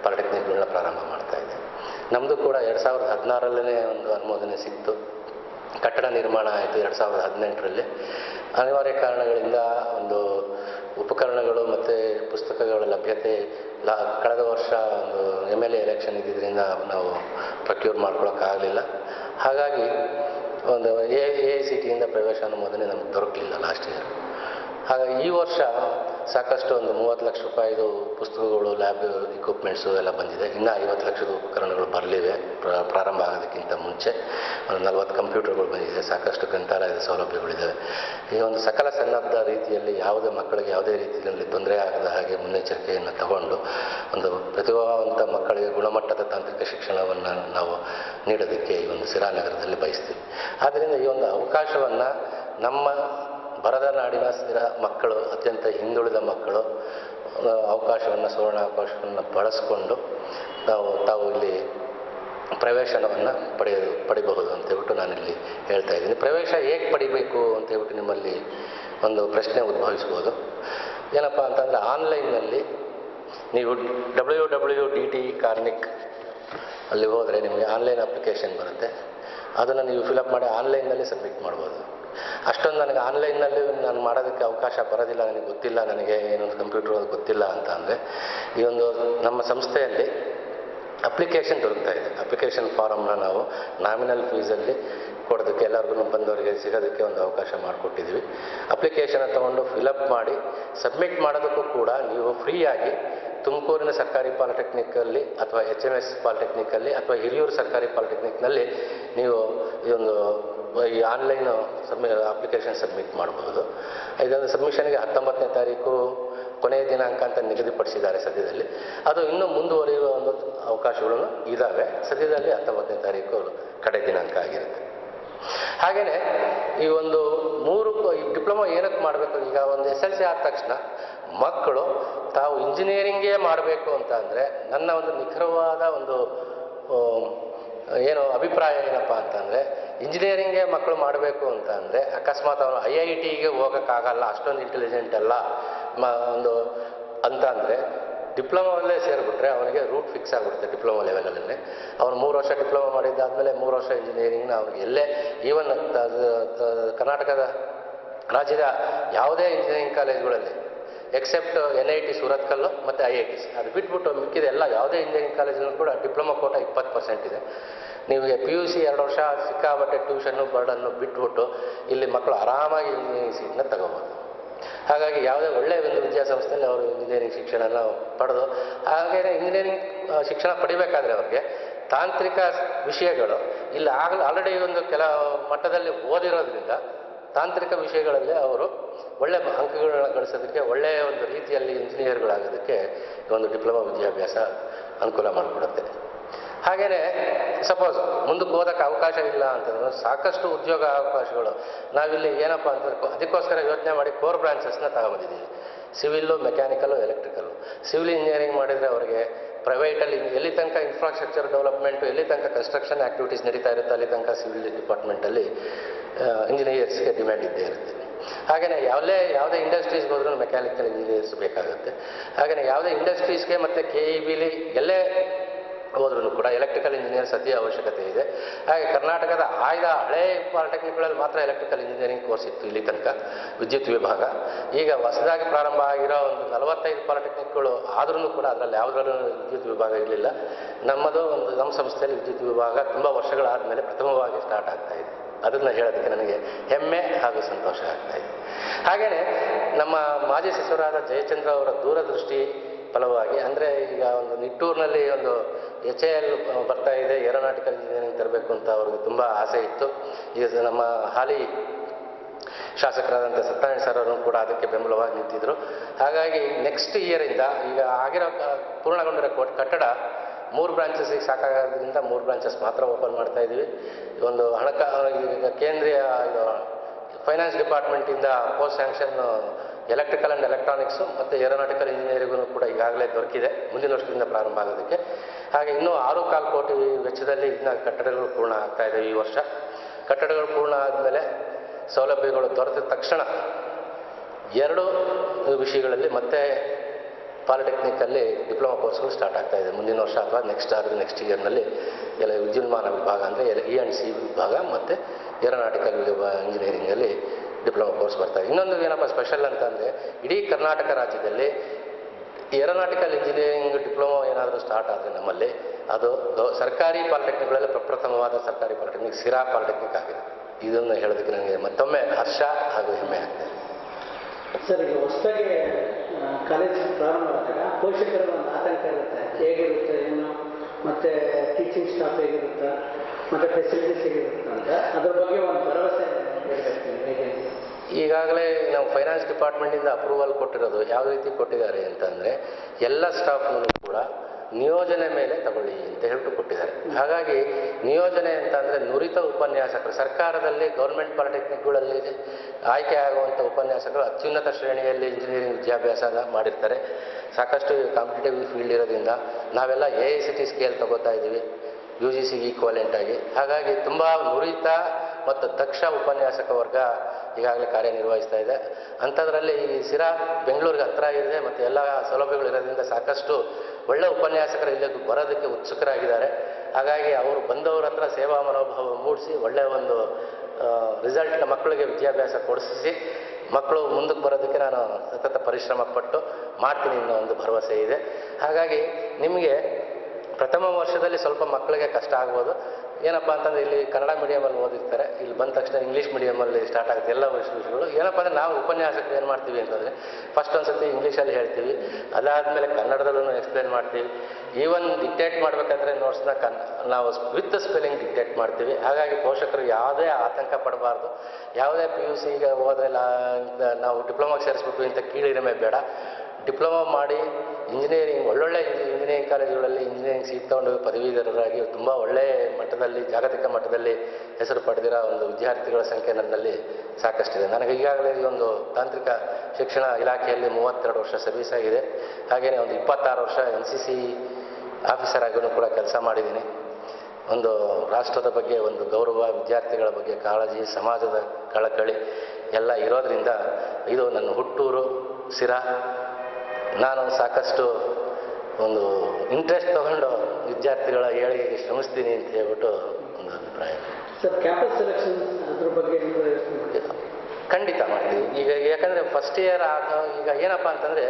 ಪಾಲಿಟೆಕ್ನಿಕ್ಗಳನ್ನ ಪ್ರಾರಂಭ ಮಾಡ್ತಾ ಇದೆ ನಮ್ಮದು ಕೂಡ ಎರಡು ಸಾವಿರದ ಹದಿನಾರಲ್ಲೇ ಒಂದು ಅನುಮೋದನೆ ಸಿಕ್ತು ಕಟ್ಟಡ ನಿರ್ಮಾಣ ಆಯಿತು ಎರಡು ಸಾವಿರದ ಹದಿನೆಂಟರಲ್ಲಿ ಅನಿವಾರ್ಯ ಕಾರಣಗಳಿಂದ ಒಂದು ಉಪಕರಣಗಳು ಮತ್ತು ಪುಸ್ತಕಗಳ ಲಭ್ಯತೆ ಲಾ ಕಳೆದ ವರ್ಷ ಒಂದು ಎಮ್ ಎಲ್ ಎ ಎಲೆಕ್ಷನ್ ಇದ್ದಿದ್ದರಿಂದ ನಾವು ಪ್ರಕ್ಯೂರ್ ಮಾಡ್ಕೊಳಕ್ಕಾಗಲಿಲ್ಲ ಹಾಗಾಗಿ ಒಂದು ಎ ಎ ಸಿ ಟಿಯಿಂದ ಪ್ರವೇಶ ಅನುಮೋದನೆ ನಮ್ಗೆ ದೊರಕಲಿಲ್ಲ ಲಾಸ್ಟ್ ಇಯರ್ ಹಾಗಾಗಿ ಈ ವರ್ಷ ಸಾಕಷ್ಟು ಒಂದು ಮೂವತ್ತು ಲಕ್ಷ ರೂಪಾಯಿದು ಪುಸ್ತಕಗಳು ಲ್ಯಾಬ್ ಇಕ್ವಿಪ್ಮೆಂಟ್ಸು ಎಲ್ಲ ಬಂದಿದೆ ಇನ್ನು ಐವತ್ತು ಲಕ್ಷದ ಉಪಕರಣಗಳು ಬರಲಿವೆ ಪ್ರ- ಪ್ರಾರಂಭ ಆಗೋದಕ್ಕಿಂತ ಮುಂಚೆ ಒಂದು ನಲವತ್ತು ಕಂಪ್ಯೂಟರ್ಗಳು ಬಂದಿದೆ ಸಾಕಷ್ಟು ಗ್ರಂಥಾಲಯದ ಸೌಲಭ್ಯಗಳಿದ್ದಾವೆ ಈ ಒಂದು ಸಕಲ ಸನ್ನದ್ಧ ರೀತಿಯಲ್ಲಿ ಯಾವುದೇ ಮಕ್ಕಳಿಗೆ ಯಾವುದೇ ರೀತಿಯಲ್ಲಿ ತೊಂದರೆ ಆಗದ ಹಾಗೆ ಮುನ್ನೆಚ್ಚರಿಕೆಯನ್ನು ತಗೊಂಡು ಒಂದು ಪ್ರತಿಭಾವಂತ ಮಕ್ಕಳಿಗೆ ಗುಣಮಟ್ಟದ ತಾಂತ್ರಿಕ ಶಿಕ್ಷಣವನ್ನು ನಾವು ನೀಡೋದಕ್ಕೆ ಈ ಒಂದು ಸಿರಾನಗರದಲ್ಲಿ ಬಯಸ್ತೀವಿ ಆದ್ದರಿಂದ ಈ ಒಂದು ಅವಕಾಶವನ್ನು ನಮ್ಮ ಬರದ ನಾಡಿನ ಸ್ಥಿರ ಮಕ್ಕಳು ಅತ್ಯಂತ ಹಿಂದುಳಿದ ಮಕ್ಕಳು ಆ, ಅವಕಾಶವನ್ನು ಸುವರ್ಣ ಅವಕಾಶವನ್ನು ಬಳಸ್ಕೊಂಡು ನಾವು ತಾವು ಇಲ್ಲಿ ಪ್ರವೇಶನವನ್ನು ಪಡೆಯೋದು ಪಡಿಬಹುದು ಅಂತ ಹೇಳ್ಬಿಟ್ಟು ನಾನಿಲ್ಲಿ ಹೇಳ್ತಾ ಇದ್ದೀನಿ ಪ್ರವೇಶ ಹೇಗೆ ಪಡಿಬೇಕು ಅಂತ ಹೇಳ್ಬಿಟ್ಟು ನಿಮ್ಮಲ್ಲಿ ಒಂದು ಪ್ರಶ್ನೆ ಉದ್ಭವಿಸ್ಬೋದು ಏನಪ್ಪ ಅಂತಂದರೆ ಆನ್ಲೈನ್ನಲ್ಲಿ ನೀವು ಡಬ್ಲ್ಯೂ ಡಬ್ಲ್ಯೂ ಡಿ ಟಿ ಕಾರ್ನಿಕ್ ಅಲ್ಲಿ ಹೋದರೆ ನಿಮಗೆ ಆನ್ಲೈನ್ ಅಪ್ಲಿಕೇಶನ್ ಬರುತ್ತೆ ಅದನ್ನು ನೀವು ಫಿಲಪ್ ಮಾಡಿ ಆನ್ಲೈನ್ನಲ್ಲಿ ಸಬ್ಮಿಟ್ ಮಾಡ್ಬೋದು ಅಷ್ಟೊಂದು ನನಗೆ ಆನ್ಲೈನ್ನಲ್ಲಿ ನಾನು ಮಾಡೋದಕ್ಕೆ ಅವಕಾಶ ಬರೋದಿಲ್ಲ ನನಗೆ ಗೊತ್ತಿಲ್ಲ ನನಗೆ ಏನೊಂದು ಕಂಪ್ಯೂಟರ್ ಗೊತ್ತಿಲ್ಲ ಅಂತ ಅಂದರೆ ಈ ಒಂದು ನಮ್ಮ ಸಂಸ್ಥೆಯಲ್ಲಿ ಅಪ್ಲಿಕೇಶನ್ ದೊರಕ್ತಾ ಇದೆ ಅಪ್ಲಿಕೇಶನ್ ಫಾರಮ್ನ ನಾವು ನಾಮಿನಲ್ ಫೀಸಲ್ಲಿ ಕೊಡೋದಕ್ಕೆ ಎಲ್ಲರಿಗೂ ಬಂದವರಿಗೆ ಸಿಗೋದಕ್ಕೆ ಒಂದು ಅವಕಾಶ ಮಾಡಿಕೊಟ್ಟಿದ್ವಿ ಅಪ್ಲಿಕೇಶನ್ ತೊಗೊಂಡು ಫಿಲಪ್ ಮಾಡಿ ಸಬ್ಮಿಟ್ ಮಾಡೋದಕ್ಕೂ ಕೂಡ ನೀವು ಫ್ರೀಯಾಗಿ ತುಮಕೂರಿನ ಸರ್ಕಾರಿ ಪಾಲಿಟೆಕ್ನಿಕ್ಕಲ್ಲಿ ಅಥವಾ ಎಚ್ ಎಮ್ ಎಸ್ ಪಾಲಿಟೆಕ್ನಿಕ್ಕಲ್ಲಿ ಅಥವಾ ಹಿರಿಯೂರು ಸರ್ಕಾರಿ ಪಾಲಿಟೆಕ್ನಿಕ್ನಲ್ಲಿ ನೀವು ಈ ಒಂದು ಈ ಆನ್ಲೈನ್ ಸಬ್ಮಿ ಅಪ್ಲಿಕೇಶನ್ ಸಬ್ಮಿಟ್ ಮಾಡಬಹುದು ಇದೊಂದು ಸಬ್ಮಿಷನ್ಗೆ ಹತ್ತೊಂಬತ್ತನೇ ತಾರೀಕು ಕೊನೆಯ ದಿನಾಂಕ ಅಂತ ನಿಗದಿಪಡಿಸಿದ್ದಾರೆ ಸದ್ಯದಲ್ಲಿ ಅದು ಇನ್ನೂ ಮುಂದುವರಿಯುವ ಒಂದು ಅವಕಾಶಗಳು ಇದ್ದಾವೆ ಸದ್ಯದಲ್ಲಿ ಹತ್ತೊಂಬತ್ತನೇ ತಾರೀಕು ಕಡೆ ದಿನಾಂಕ ಆಗಿರುತ್ತೆ ಹಾಗೆಯೇ ಈ ಒಂದು ಮೂರು ಈ ಡಿಪ್ಲೊಮಾ ಏನಕ್ಕೆ ಮಾಡಬೇಕು ಈಗ ಒಂದು ಎಸ್ ಎಲ್ ಸಿ ಆದ ತಕ್ಷಣ ಮಕ್ಕಳು ತಾವು ಇಂಜಿನಿಯರಿಂಗೇ ಮಾಡಬೇಕು ಅಂತ ಅಂದರೆ ನನ್ನ ಒಂದು ನಿಖರವಾದ ಒಂದು ಆ, ಏನು ಅಭಿಪ್ರಾಯ ಏನಪ್ಪ ಅಂತಂದರೆ ಇಂಜಿನಿಯರಿಂಗೇ ಮಕ್ಕಳು ಮಾಡಬೇಕು ಅಂತ ಅಂದರೆ ಅಕಸ್ಮಾತ್ ಅವನು ಐ ಐ ಟಿಗೆ ಹೋಗೋಕ್ಕಾಗಲ್ಲ ಅಷ್ಟೊಂದು ಇಂಟೆಲಿಜೆಂಟ್ ಅಲ್ಲ ಮ ಒಂದು ಅಂತ ಅಂದರೆ ಡಿಪ್ಲೊಮಾವಲ್ಲೇ ಸೇರಿಬಿಟ್ರೆ ಅವನಿಗೆ ರೂಟ್ ಫಿಕ್ಸ್ ಆಗಿಬಿಡುತ್ತೆ ಡಿಪ್ಲೊಮಾ ಲೆವೆಲಲ್ಲೇ ಅವನು ಮೂರು ವರ್ಷ ಡಿಪ್ಲೊಮಾ ಮಾಡಿದ್ದಾದಮೇಲೆ ಮೂರು ವರ್ಷ ಇಂಜಿನಿಯರಿಂಗ್ನ ಅವ್ನಿಗೆ ಎಲ್ಲೇ ಈವನ್ ಕರ್ನಾಟಕದ ರಾಜ್ಯದ ಯಾವುದೇ ಇಂಜಿನಿಯರಿಂಗ್ ಕಾಲೇಜುಗಳಲ್ಲಿ except N I T Surathkal ಮತ್ತು ಐ ಐ ಟಿಸ್ ಅದು ಬಿಟ್ಬಿಟ್ಟು ಮಿಕ್ಕಿದ ಎಲ್ಲ ಯಾವುದೇ ಇಂಜಿನಿಯರಿಂಗ್ ಕಾಲೇಜಲ್ಲೂ ಕೂಡ ಡಿಪ್ಲೊಮಾ ಕೋಟ ಇಪ್ಪತ್ತು ಪರ್ಸೆಂಟ್ ಇದೆ ನೀವು ಪಿ ಯು ಸಿ ಎರಡು ವರ್ಷ ಸಿಕ್ಕಾಬಟ್ಟೆ ಟ್ಯೂಷನ್ನು ಬರ್ಡನ್ನು ಬಿಟ್ಬಿಟ್ಟು ಇಲ್ಲಿ ಮಕ್ಕಳು ಆರಾಮಾಗಿ ಇಂಜಿನಿಯರಿಂಗ್ ಸೀಟ್ನ ತಗೋಬೋದು ಹಾಗಾಗಿ ಯಾವುದೇ ಒಳ್ಳೆಯ ಒಂದು ವಿದ್ಯಾಸಂಸ್ಥೆಯಲ್ಲಿ ಅವರು ಇಂಜಿನಿಯರಿಂಗ್ ಶಿಕ್ಷಣನ ಪಡೆದು ಹಾಗೆಯೇ ಇಂಜಿನಿಯರಿಂಗ್ ಆ, ಶಿಕ್ಷಣ ಪಡಿಬೇಕಾದ್ರೆ ಅವ್ರಿಗೆ ತಾಂತ್ರಿಕ ವಿಷಯಗಳು ಇಲ್ಲಿ ಆಗಲೇ ಆಲ್ರೆಡಿ ಒಂದು ಕೆಲ ಮಟ್ಟದಲ್ಲಿ ಓದಿರೋದ್ರಿಂದ ತಾಂತ್ರಿಕ ವಿಷಯಗಳಲ್ಲಿ ಅವರು ಒಳ್ಳೆ ಅಂಕಗಳನ್ನ ಗಳಿಸೋದಕ್ಕೆ ಒಳ್ಳೆಯ ಒಂದು ರೀತಿಯಲ್ಲಿ ಇಂಜಿನಿಯರ್ಗಳಾಗೋದಕ್ಕೆ ಈ ಒಂದು ಡಿಪ್ಲೊಮಾ ವಿದ್ಯಾಭ್ಯಾಸ ಅನುಕೂಲ ಮಾಡಿಕೊಡುತ್ತೆ ಹಾಗೆಯೇ ಸಪೋಸ್ ಮುಂದಕ್ಕೆ ಓದೋಕ್ಕೆ ಅವಕಾಶ ಇಲ್ಲ ಅಂತಂದ್ರೆ ಸಾಕಷ್ಟು ಉದ್ಯೋಗ ಅವಕಾಶಗಳು ನಾವಿಲ್ಲಿ ಏನಪ್ಪ ಅಂತಂದ್ರೆ ಕೊ- ಅದಕ್ಕೋಸ್ಕರ ಯೋಚನೆ ಮಾಡಿ ಕೋರ್ ಬ್ರಾಂಚಸ್ನ ತಗೊಂಬಂದಿದ್ದೀವಿ civil mechanical electrical civil engineering ಮಾಡಿದರೆ ಅವರಿಗೆ ಪ್ರೈವೇಟಲ್ಲಿ ಎಲ್ಲಿ ತನಕ ಇನ್ಫ್ರಾಸ್ಟ್ರಕ್ಚರ್ ಡೆವಲಪ್ಮೆಂಟು ಎಲ್ಲಿ ತನಕ ಕನ್ಸ್ಟ್ರಕ್ಷನ್ ಆ್ಯಕ್ಟಿವಿಟೀಸ್ ನಡೀತಾ ಇರುತ್ತೆ ಅಲ್ಲಿ ತನಕ ಸಿವಿಲ್ ಡಿಪಾರ್ಟ್ಮೆಂಟಲ್ಲಿ ಇಂಜಿನಿಯರ್ಸ್ಗೆ ಡಿಮ್ಯಾಂಡ್ ಇದ್ದೇ ಇರುತ್ತೆ ಹಾಗೆಯೇ ಯಾವುದೇ ಯಾವುದೇ ಇಂಡಸ್ಟ್ರೀಸ್ಗೆ ಹೋದ್ರೂ ಮೆಕ್ಯಾನಿಕಲ್ ಇಂಜಿನಿಯರ್ಸ್ ಬೇಕಾಗುತ್ತೆ ಹಾಗೆಯೇ ಯಾವುದೇ ಇಂಡಸ್ಟ್ರೀಸ್ಗೆ ಮತ್ತು ಕೆ ಇ ಬಿಲಿ ಎಲ್ಲೇ ಹೋದ್ರೂ ಕೂಡ ಎಲೆಕ್ಟ್ರಿಕಲ್ ಇಂಜಿನಿಯರ್ಸ್ ಅತಿ ಅವಶ್ಯಕತೆ ಇದೆ ಹಾಗೆ ಕರ್ನಾಟಕದ ಆಯ್ದ ಹಳೆ ಪಾಲಿಟೆಕ್ನಿಕ್ಗಳಲ್ಲಿ ಮಾತ್ರ ಎಲೆಕ್ಟ್ರಿಕಲ್ ಇಂಜಿನಿಯರಿಂಗ್ ಕೋರ್ಸ್ ಇತ್ತು ಇಲ್ಲಿ ತನಕ ವಿದ್ಯುತ್ ವಿಭಾಗ ಈಗ ಹೊಸದಾಗಿ ಪ್ರಾರಂಭ ಆಗಿರೋ ಒಂದು ನಲವತ್ತೈದು ಪಾಲಿಟೆಕ್ನಿಕ್ಗಳು ಆದ್ರೂ ಕೂಡ ಅದರಲ್ಲಿ ಯಾವುದರಲ್ಲೂ ವಿದ್ಯುತ್ ವಿಭಾಗ ಇರಲಿಲ್ಲ ನಮ್ಮದು ಒಂದು ನಮ್ಮ ಸಂಸ್ಥೆಯಲ್ಲಿ ವಿದ್ಯುತ್ ವಿಭಾಗ ತುಂಬ ವರ್ಷಗಳಾದ ಮೇಲೆ ಪ್ರಥಮವಾಗಿ ಸ್ಟಾರ್ಟ್ ಆಗ್ತಾ ಇದೆ ಅದನ್ನು ಹೇಳೋದಕ್ಕೆ ನನಗೆ ಹೆಮ್ಮೆ ಹಾಗೂ ಸಂತೋಷ ಆಗ್ತಾ ಇದೆ ಹಾಗೆಯೇ ನಮ್ಮ ಮಾಜಿ ಸಚಿವರಾದ ಜಯಚಂದ್ರ ಅವರ ದೂರದೃಷ್ಟಿ ಫಲವಾಗಿ ಅಂದರೆ ಈಗ ಒಂದು ನಿಟ್ಟೂರಿನಲ್ಲಿ ಒಂದು ಎಚ್ ಎ ಎಲ್ ಬರ್ತಾ ಇದೆ ಏರೋನಾಟಿಕಲ್ ಇಂಜಿನಿಯರಿಂಗ್ ತರಬೇಕು ಅಂತ ಅವ್ರಿಗೆ ತುಂಬ ಆಸೆ ಇತ್ತು ಈಗ ನಮ್ಮ ಹಾಲಿ ಶಾಸಕರಾದಂಥ ಸತ್ಯನಾರಾಯಣ ಸರ್ ಅವರು ಕೂಡ ಅದಕ್ಕೆ ಬೆಂಬಲವಾಗಿ ನಿಂತಿದ್ದರು ಹಾಗಾಗಿ ನೆಕ್ಸ್ಟ್ ಇಯರಿಂದ ಈಗ ಆಗಿರೋ ಕ- ಪೂರ್ಣಗೊಂಡಿರೋ ಕೋಟ್ ಕಟ್ಟಡ ಮೂರು ಬ್ರಾಂಚಸ್ಸಿಗೆ ಸಾಕಾಗೋದ್ರಿಂದ ಮೂರು ಬ್ರಾಂಚಸ್ ಮಾತ್ರ ಓಪನ್ ಮಾಡ್ತಾ ಇದ್ದೀವಿ ಒಂದು ಹಣಕಾ ಈಗ ಕೇಂದ್ರೀಯ ಇದು ಫೈನಾನ್ಸ್ ಡಿಪಾರ್ಟ್ಮೆಂಟಿಂದ post sanction electrical and electronics ಮತ್ತು ಏರೋನಾಟಿಕಲ್ ಇಂಜಿನಿಯರಿಂಗೂ ಕೂಡ ಈಗಾಗಲೇ ದೊರಕಿದೆ ಮುಂದಿನ ವರ್ಷದಿಂದ ಪ್ರಾರಂಭ ಆಗೋದಕ್ಕೆ ಹಾಗೆ ಇನ್ನೂ ಆರು ಕಾಲು ಕೋಟಿ ವೆಚ್ಚದಲ್ಲಿ ಇನ್ನು ಕಟ್ಟಡಗಳು ಪೂರ್ಣ ಆಗ್ತಾ ಇದೆ ಈ ವರ್ಷ ಕಟ್ಟಡಗಳು ಪೂರ್ಣ ಆದಮೇಲೆ ಸೌಲಭ್ಯಗಳು ದೊರೆತ ತಕ್ಷಣ ಎರಡು ವಿಷಯಗಳಲ್ಲಿ ಮತ್ತೆ ಪಾಲಿಟೆಕ್ನಿಕ್ಕಲ್ಲಿ ಡಿಪ್ಲೊಮಾ ಕೋರ್ಸ್ಗಳು ಸ್ಟಾರ್ಟ್ ಆಗ್ತಾ ಇದೆ ಮುಂದಿನ ವರ್ಷ ಅಥವಾ ನೆಕ್ಸ್ಟ್ ಆದರೆ ನೆಕ್ಸ್ಟ್ ಇಯರ್ನಲ್ಲಿ ಎಲ್ಲ ವಿದ್ಯುನ್ಮಾನ ವಿಭಾಗ ಅಂದರೆ ಇ ಆ್ಯಂಡ್ ಸಿ ವಿಭಾಗ ಮತ್ತು ಏರೋನಾಟಿಕಲ್ ಇಂಜಿನಿಯರಿಂಗಲ್ಲಿ ಡಿಪ್ಲೊಮಾ ಕೋರ್ಸ್ ಬರ್ತಾ ಇದೆ ಇನ್ನೊಂದು ಏನಪ್ಪ ಸ್ಪೆಷಲ್ ಅಂತಂದರೆ ಇಡೀ ಕರ್ನಾಟಕ ರಾಜ್ಯದಲ್ಲಿ ಏರೋನಾಟಿಕಲ್ ಇಂಜಿನಿಯರಿಂಗ್ ಡಿಪ್ಲೊಮಾ ಏನಾದರೂ ಸ್ಟಾರ್ಟ್ ಆದರೆ ನಮ್ಮಲ್ಲಿ ಅದು ಗೌ ಸರ್ಕಾರಿ ಪಾಲಿಟೆಕ್ನಿಕ್ಗಳಲ್ಲಿ ಪ್ರಪ್ರಥಮವಾದ ಸರ್ಕಾರಿ ಪಾಲಿಟೆಕ್ನಿಕ್ ಸಿರಾ ಪಾಲಿಟೆಕ್ನಿಕ್ ಆಗಿದೆ ಇದನ್ನು ಹೇಳೋದಕ್ಕೆ ನನಗೆ ಮತ್ತೊಮ್ಮೆ ಹರ್ಷ ಹಾಗೂ ಹೆಮ್ಮೆ ಆಗ್ತದೆ ಸರ್ ಈಗ ಹೊಸದಾಗಿ ಕಾಲೇಜ್ ಪ್ರಾರಂಭ ಆದಾಗ ಪೋಷಕರ ಒಂದು ಆತಂಕ ಇರುತ್ತೆ ಹೇಗಿರುತ್ತೆ ಏನು ಮತ್ತೆ ಟೀಚಿಂಗ್ ಸ್ಟಾಫ್ ಹೇಗಿರುತ್ತೆ ಮತ್ತೆ ಫೆಸಿಲಿಟೀಸ್ ಹೇಗಿರುತ್ತೆ ಅಂತ ಅದ್ರ ಬಗ್ಗೆ ಒಂದು ಭರವಸೆ ಹೇಳ್ಬೇಕು ನೀವು ಹೇಗೆ ಅಂತ. ಈಗಾಗಲೇ ನಾವು ಫೈನಾನ್ಸ್ ಡಿಪಾರ್ಟ್ಮೆಂಟಿಂದ ಅಪ್ರೂವಲ್ ಕೊಟ್ಟಿರೋದು ಯಾವ ರೀತಿ ಕೊಟ್ಟಿದ್ದಾರೆ ಅಂತಂದರೆ ಎಲ್ಲ ಸ್ಟಾಫ್ನೂ ಕೂಡ ನಿಯೋಜನೆ ಮೇಲೆ ತಗೊಳ್ಳಿ ಅಂತ ಹೇಳ್ಬಿಟ್ಟು ಕೊಟ್ಟಿದ್ದಾರೆ ಹಾಗಾಗಿ ನಿಯೋಜನೆ ಅಂತಂದರೆ ನುರಿತ ಉಪನ್ಯಾಸಕರು ಸರ್ಕಾರದಲ್ಲಿ ಗೌರ್ಮೆಂಟ್ ಪಾಲಿಟೆಕ್ನಿಕ್ಗಳಲ್ಲಿ ಆಯ್ಕೆ ಆಗುವಂಥ ಉಪನ್ಯಾಸಕರು ಅತ್ಯುನ್ನತ ಶ್ರೇಣಿಯಲ್ಲಿ ಇಂಜಿನಿಯರಿಂಗ್ ವಿದ್ಯಾಭ್ಯಾಸನ ಮಾಡಿರ್ತಾರೆ ಸಾಕಷ್ಟು ಕಾಂಪಿಟೇಟಿವ್ ಫೀಲ್ಡ್ ಇರೋದ್ರಿಂದ ನಾವೆಲ್ಲ A I C T scale ತಗೋತಾ ಇದ್ದೀವಿ ಯು ಜಿ ಸಿ ಈಕ್ವಲೆಂಟ್ ಆಗಿ ಹಾಗಾಗಿ ತುಂಬ ನುರಿತ ಮತ್ತು ದಕ್ಷ ಉಪನ್ಯಾಸಕ ವರ್ಗ ಈಗಾಗಲೇ ಕಾರ್ಯನಿರ್ವಹಿಸ್ತಾ ಇದೆ ಅಂಥದ್ರಲ್ಲಿ ಈ ಸಿರಾ ಬೆಂಗಳೂರಿಗೆ ಹತ್ತಿರ ಇದೆ ಮತ್ತು ಎಲ್ಲ ಸೌಲಭ್ಯಗಳು ಇರೋದ್ರಿಂದ ಸಾಕಷ್ಟು ಒಳ್ಳೆ ಉಪನ್ಯಾಸಕರು ಇಲ್ಲಿ ಬರೋದಕ್ಕೆ ಉತ್ಸುಕರಾಗಿದ್ದಾರೆ ಹಾಗಾಗಿ ಅವರು ಬಂದವ್ರ ಹತ್ರ ಸೇವಾ ಮನೋಭಾವ ಮೂಡಿಸಿ ಒಳ್ಳೆಯ ಒಂದು ರಿಸಲ್ಟ್ ಮಕ್ಕಳಿಗೆ ವಿದ್ಯಾಭ್ಯಾಸ ಕೊಡಿಸಿ ಮಕ್ಕಳು ಮುಂದಕ್ಕೆ ಬರೋದಕ್ಕೆ ನಾನು ಸತತ ಪರಿಶ್ರಮ ಪಟ್ಟು ಮಾಡ್ತೀನಿ ಅನ್ನೋ ಒಂದು ಭರವಸೆ ಇದೆ ಹಾಗಾಗಿ ನಿಮಗೆ ಪ್ರಥಮ ವರ್ಷದಲ್ಲಿ ಸ್ವಲ್ಪ ಮಕ್ಕಳಿಗೆ ಕಷ್ಟ ಆಗ್ಬೋದು ಏನಪ್ಪ ಅಂತಂದ್ರೆ ಇಲ್ಲಿ ಕನ್ನಡ ಮೀಡಿಯಮಲ್ಲಿ ಓದಿರ್ತಾರೆ ಇಲ್ಲಿ ಬಂದ ತಕ್ಷಣ ಇಂಗ್ಲೀಷ್ ಮೀಡಿಯಮಲ್ಲಿ ಸ್ಟಾರ್ಟ್ ಆಗುತ್ತೆ ಎಲ್ಲ ವಿಷಯಗಳು ಏನಪ್ಪ ಅಂದರೆ ನಾವು ಉಪನ್ಯಾಸಕರು ಏನು ಮಾಡ್ತೀವಿ ಅಂತಂದರೆ ಫಸ್ಟ್ ಒಂದು ಸತಿ ಇಂಗ್ಲೀಷಲ್ಲಿ ಹೇಳ್ತೀವಿ ಅದಾದಮೇಲೆ ಕನ್ನಡದಲ್ಲೂ ಎಕ್ಸ್ಪ್ಲೇನ್ ಮಾಡ್ತೀವಿ ಈವನ್ ಡಿಕ್ಟೇಟ್ ಮಾಡಬೇಕಾದ್ರೆ ನೋಟ್ಸ್ನ ಕನ್ ನಾವು ವಿತ್ ಸ್ಪೆಲ್ಲಿಂಗ್ ಡಿಕ್ಟೇಟ್ ಮಾಡ್ತೀವಿ ಹಾಗಾಗಿ ಪೋಷಕರು ಯಾವುದೇ ಆತಂಕ ಪಡಬಾರ್ದು ಯಾವುದೇ ಪಿ ಯು ಸಿಗೆ ಹೋದ್ರೆ ಲಾ- ನಾವು ಡಿಪ್ಲೊಮಾಗೆ ಸೇರಿಸ್ಬಿಟ್ಟು ಇಂಥ ಕೀಳಿರಿಮೆ ಬೇಡ ಡಿಪ್ಲೊಮಾ ಮಾಡಿ ಇಂಜಿನಿಯರಿಂಗ್ ಒಳ್ಳೊಳ್ಳೆ ಇಂಜಿ- ಇಂಜಿನಿಯರಿಂಗ್ ಕಾಲೇಜುಗಳಲ್ಲಿ ಇಂಜಿನಿಯರಿಂಗ್ ಸೀಟ್ ತಗೊಂಡು ಪದವೀಧರರಾಗಿ ತುಂಬ ಒಳ್ಳೆಯ ಮಟ್ಟದಲ್ಲಿ ಜಾಗತಿಕ ಮಟ್ಟದಲ್ಲಿ ಹೆಸರು ಪಡೆದಿರೋ ಒಂದು ವಿದ್ಯಾರ್ಥಿಗಳ ಸಂಖ್ಯೆ ನನ್ನಲ್ಲಿ ಸಾಕಷ್ಟಿದೆ ನನಗೆ ಈಗಾಗಲೇ ಈ ಒಂದು ತಾಂತ್ರಿಕ ಶಿಕ್ಷಣ ಇಲಾಖೆಯಲ್ಲಿ ಮೂವತ್ತೆರಡು ವರ್ಷ ಸರ್ವಿಸ್ ಆಗಿದೆ ಹಾಗೆಯೇ ಒಂದು ಇಪ್ಪತ್ತಾರು ವರ್ಷ ಎನ್ ಸಿ ಸಿ ಆಫೀಸರ್ ಆಗಿಯೂ ಕೂಡ ಕೆಲಸ ಮಾಡಿದ್ದೀನಿ ಒಂದು ರಾಷ್ಟ್ರದ ಬಗ್ಗೆ ಒಂದು ಗೌರವ ವಿದ್ಯಾರ್ಥಿಗಳ ಬಗ್ಗೆ ಕಾಳಜಿ ಸಮಾಜದ ಕಳಕಳಿ ಎಲ್ಲ ಇರೋದ್ರಿಂದ ಇದು ನನ್ನ ಹುಟ್ಟೂರು ಸಿರಾ ನಾನು ಸಾಕಷ್ಟು ಒಂದು ಇಂಟ್ರೆಸ್ಟ್ ತಗೊಂಡು ವಿದ್ಯಾರ್ಥಿಗಳ ಏಳಿಗೆಗೆ ಶ್ರಮಿಸ್ತೀನಿ ಅಂತ ಹೇಳ್ಬಿಟ್ಟು ಒಂದು ಅಭಿಪ್ರಾಯ ಸರ್ ಕ್ಯಾಂಪಸ್ ಸೆಲೆಕ್ಷನ್ ಅದ್ರ ಬಗ್ಗೆ ನೀವು ಯೋಚನೆ ಮಾಡಿ. ಖಂಡಿತ ಮಾಡ್ತೀವಿ ಈಗ ಯಾಕಂದರೆ ಫಸ್ಟ್ ಇಯರ್ ಆದ ಈಗ ಏನಪ್ಪ ಅಂತಂದರೆ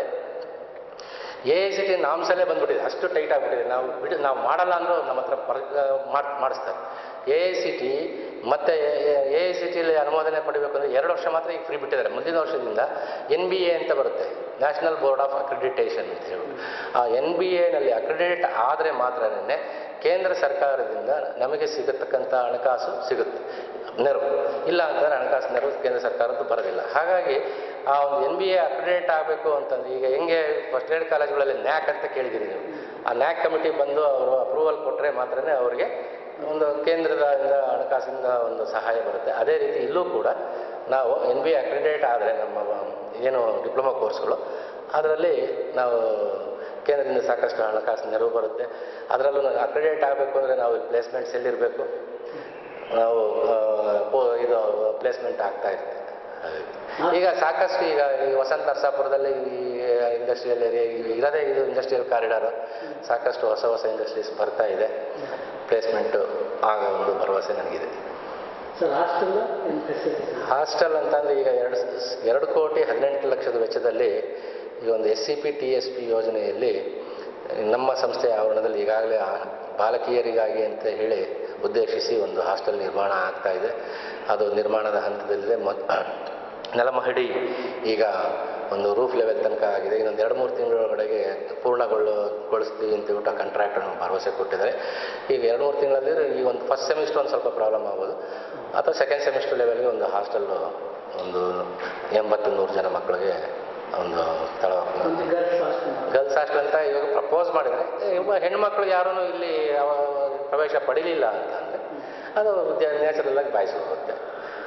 ಎ ಐ ಸಿ ಟಿ ನಾಮ್ಸಲ್ಲೇ ಬಂದ್ಬಿಟ್ಟಿದೆ ಅಷ್ಟು ಟೈಟ್ ಆಗಿಬಿಟ್ಟಿದೆ ನಾವು ಬಿಡು ನಾವು ಮಾಡಲ್ಲ ಅಂದರೂ ನಮ್ಮ ಹತ್ರ ಪರ್ ಮಾಡ್ ಮಾಡಿಸ್ತಾರೆ ಎ ಐ ಸಿ ಟಿ ಮತ್ತು ಎ ಐ ಸಿ ಟಿಲಿ ಅನುಮೋದನೆ ಪಡಿಬೇಕು ಅಂದರೆ ಎರಡು ವರ್ಷ ಮಾತ್ರ ಈಗ ಫ್ರೀ ಬಿಟ್ಟಿದ್ದಾರೆ ಮುಂದಿನ ವರ್ಷದಿಂದ ಎನ್ ಬಿ ಎ ಅಂತ ಬರುತ್ತೆ ನ್ಯಾಷನಲ್ ಬೋರ್ಡ್ ಆಫ್ ಅಕ್ರಿಡಿಟೇಷನ್ ಅಂತ ಹೇಳ್ಬಿಟ್ಟು ಆ ಎನ್ ಬಿ ಎನಲ್ಲಿ ಅಕ್ರಿಡಿಟೇಟ್ ಆದರೆ ಮಾತ್ರನೇ ಕೇಂದ್ರ ಸರ್ಕಾರದಿಂದ ನಮಗೆ ಸಿಗತಕ್ಕಂಥ ಹಣಕಾಸು ಸಿಗುತ್ತೆ ನೆರವು ಇಲ್ಲ ಅಂತಂದರೆ ಹಣಕಾಸು ನೆರವು ಕೇಂದ್ರ ಸರ್ಕಾರದ್ದು ಬರೋದಿಲ್ಲ ಹಾಗಾಗಿ ಆ ಒಂದು ಎನ್ ಬಿ ಎ ಅಕ್ರಿಡೇಟ್ ಆಗಬೇಕು ಅಂತಂದ್ರೆ ಈಗ ಹೆಂಗೆ ಫಸ್ಟ್ ಗ್ರೇಡ್ ಕಾಲೇಜುಗಳಲ್ಲಿ ನ್ಯಾಕ್ ಅಂತ ಕೇಳಿದಿರಿ ನೀವು ಆ ನ್ಯಾಕ್ ಕಮಿಟಿ ಬಂದು ಅವರು ಅಪ್ರೂವಲ್ ಕೊಟ್ಟರೆ ಮಾತ್ರನೇ ಅವರಿಗೆ ಒಂದು ಕೇಂದ್ರದ ಇಂದ ಹಣಕಾಸಿಂದ ಒಂದು ಸಹಾಯ ಬರುತ್ತೆ ಅದೇ ರೀತಿ ಇಲ್ಲೂ ಕೂಡ ನಾವು ಎನ್ ಬಿ ಎ ಅಕ್ರಿಡೇಟ್ ಆದರೆ ನಮ್ಮ ಏನು ಡಿಪ್ಲೊಮಾ ಕೋರ್ಸ್ಗಳು ಅದರಲ್ಲಿ ನಾವು ಕೇಂದ್ರದಿಂದ ಸಾಕಷ್ಟು ಹಣಕಾಸು ನೆರವು ಬರುತ್ತೆ ಅದರಲ್ಲೂ ಅಕ್ರಿಡೇಟ್ ಆಗಬೇಕು ಅಂದರೆ ನಾವು ಪ್ಲೇಸ್ಮೆಂಟ್ಸ್ ಎಲ್ಲಿರಬೇಕು ನಾವು ಆ, ಪೋ- ಇದು ಪ್ಲೇಸ್ಮೆಂಟ್ ಆಗ್ತಾ ಇರುತ್ತೆ ಹಾಗಾಗಿ. ಈಗ ಸಾಕಷ್ಟು ಈಗ ಈ ವಸಂತ ನರಸಾಪುರದಲ್ಲಿ ಈ ಇಂಡಸ್ಟ್ರಿಯಲ್ ಏರಿಯಾ ಇರೋದೇ ಇದು ಇಂಡಸ್ಟ್ರಿಯಲ್ ಕಾರಿಡಾರ್ ಸಾಕಷ್ಟು ಹೊಸ ಹೊಸ ಇಂಡಸ್ಟ್ರೀಸ್ ಬರ್ತಾ ಇದೆ ಪ್ಲೇಸ್ಮೆಂಟು ಆಗೋ ಒಂದು ಭರವಸೆ ನನಗಿದೆ ಸರ್ ಹಾಸ್ಟೆಲ್ ಏನು ಫೆಸಿಲಿಟಿ ಹಾಸ್ಟೆಲ್ ಅಂತಂದರೆ ಈಗ ಎರಡು ಸ- ಎರಡು ಕೋಟಿ ಹದಿನೆಂಟು ಲಕ್ಷದ ವೆಚ್ಚದಲ್ಲಿ ಈ ಒಂದು S C P T S P ಯೋಜನೆಯಲ್ಲಿ ನಮ್ಮ ಸಂಸ್ಥೆಯ ಆವರಣದಲ್ಲಿ ಈಗಾಗಲೇ ಆ ಬಾಲಕಿಯರಿಗಾಗಿ ಅಂತ ಹೇಳಿ ಉದ್ದೇಶಿಸಿ ಒಂದು ಹಾಸ್ಟೆಲ್ ನಿರ್ಮಾಣ ಆಗ್ತಾ ಇದೆ ಅದು ನಿರ್ಮಾಣದ ಹಂತದಲ್ಲಿದೆ ಮತ್ತು ನೆಲಮಹಡಿ ಈಗ ಒಂದು ರೂಫ್ ಲೆವೆಲ್ ತನಕ ಆಗಿದೆ ಇನ್ನೊಂದು ಎರಡು ಮೂರು ತಿಂಗಳೊಳಗಡೆಗೆ ಪೂರ್ಣಗೊಳ್ಳು ಗೊಳಿಸ್ತೀವಿ ಅಂತ ಹೇಳ್ಬಿಟ್ಟು ಆ ಕಾಂಟ್ರಾಕ್ಟರ್ ನಮ್ಗೆ ಭರವಸೆ ಕೊಟ್ಟಿದ್ದಾರೆ ಈಗ ಎರಡು ಮೂರು ತಿಂಗಳಲ್ಲಿ ಈ ಒಂದು ಫಸ್ಟ್ ಸೆಮಿಸ್ಟರ್ ಒಂದು ಸ್ವಲ್ಪ ಪ್ರಾಬ್ಲಮ್ ಆಗ್ಬೋದು ಅಥವಾ ಸೆಕೆಂಡ್ ಸೆಮಿಸ್ಟರ್ ಲೆವೆಲ್ಗೆ ಒಂದು ಹಾಸ್ಟೆಲ್ಲು ಒಂದು ಎಂಬತ್ತು ನೂರು ಜನ ಮಕ್ಕಳಿಗೆ ಒಂದು ಸ್ಥಳ ಒಂದು ಗರ್ಲ್ಸ್ ಹಾಸ್ಟೆಲ್ ಗರ್ಲ್ಸ್ ಹಾಸ್ಟೆಲ್ ಅಂತ ಇವಾಗ ಪ್ರಪೋಸ್ ಮಾಡಿದರೆ ಇವಾಗ ಹೆಣ್ಮಕ್ಳು ಯಾರೂ ಇಲ್ಲಿ ಅವ- ಪ್ರವೇಶ ಪಡಿಲಿಲ್ಲ ಅಂತ ಅಂದರೆ ಅದು ವಿದ್ಯಾ ನ್ಯಾಚುರಲ್ ಆಗಿ ಬಾಯಿಸಿ ಹೋಗುತ್ತೆ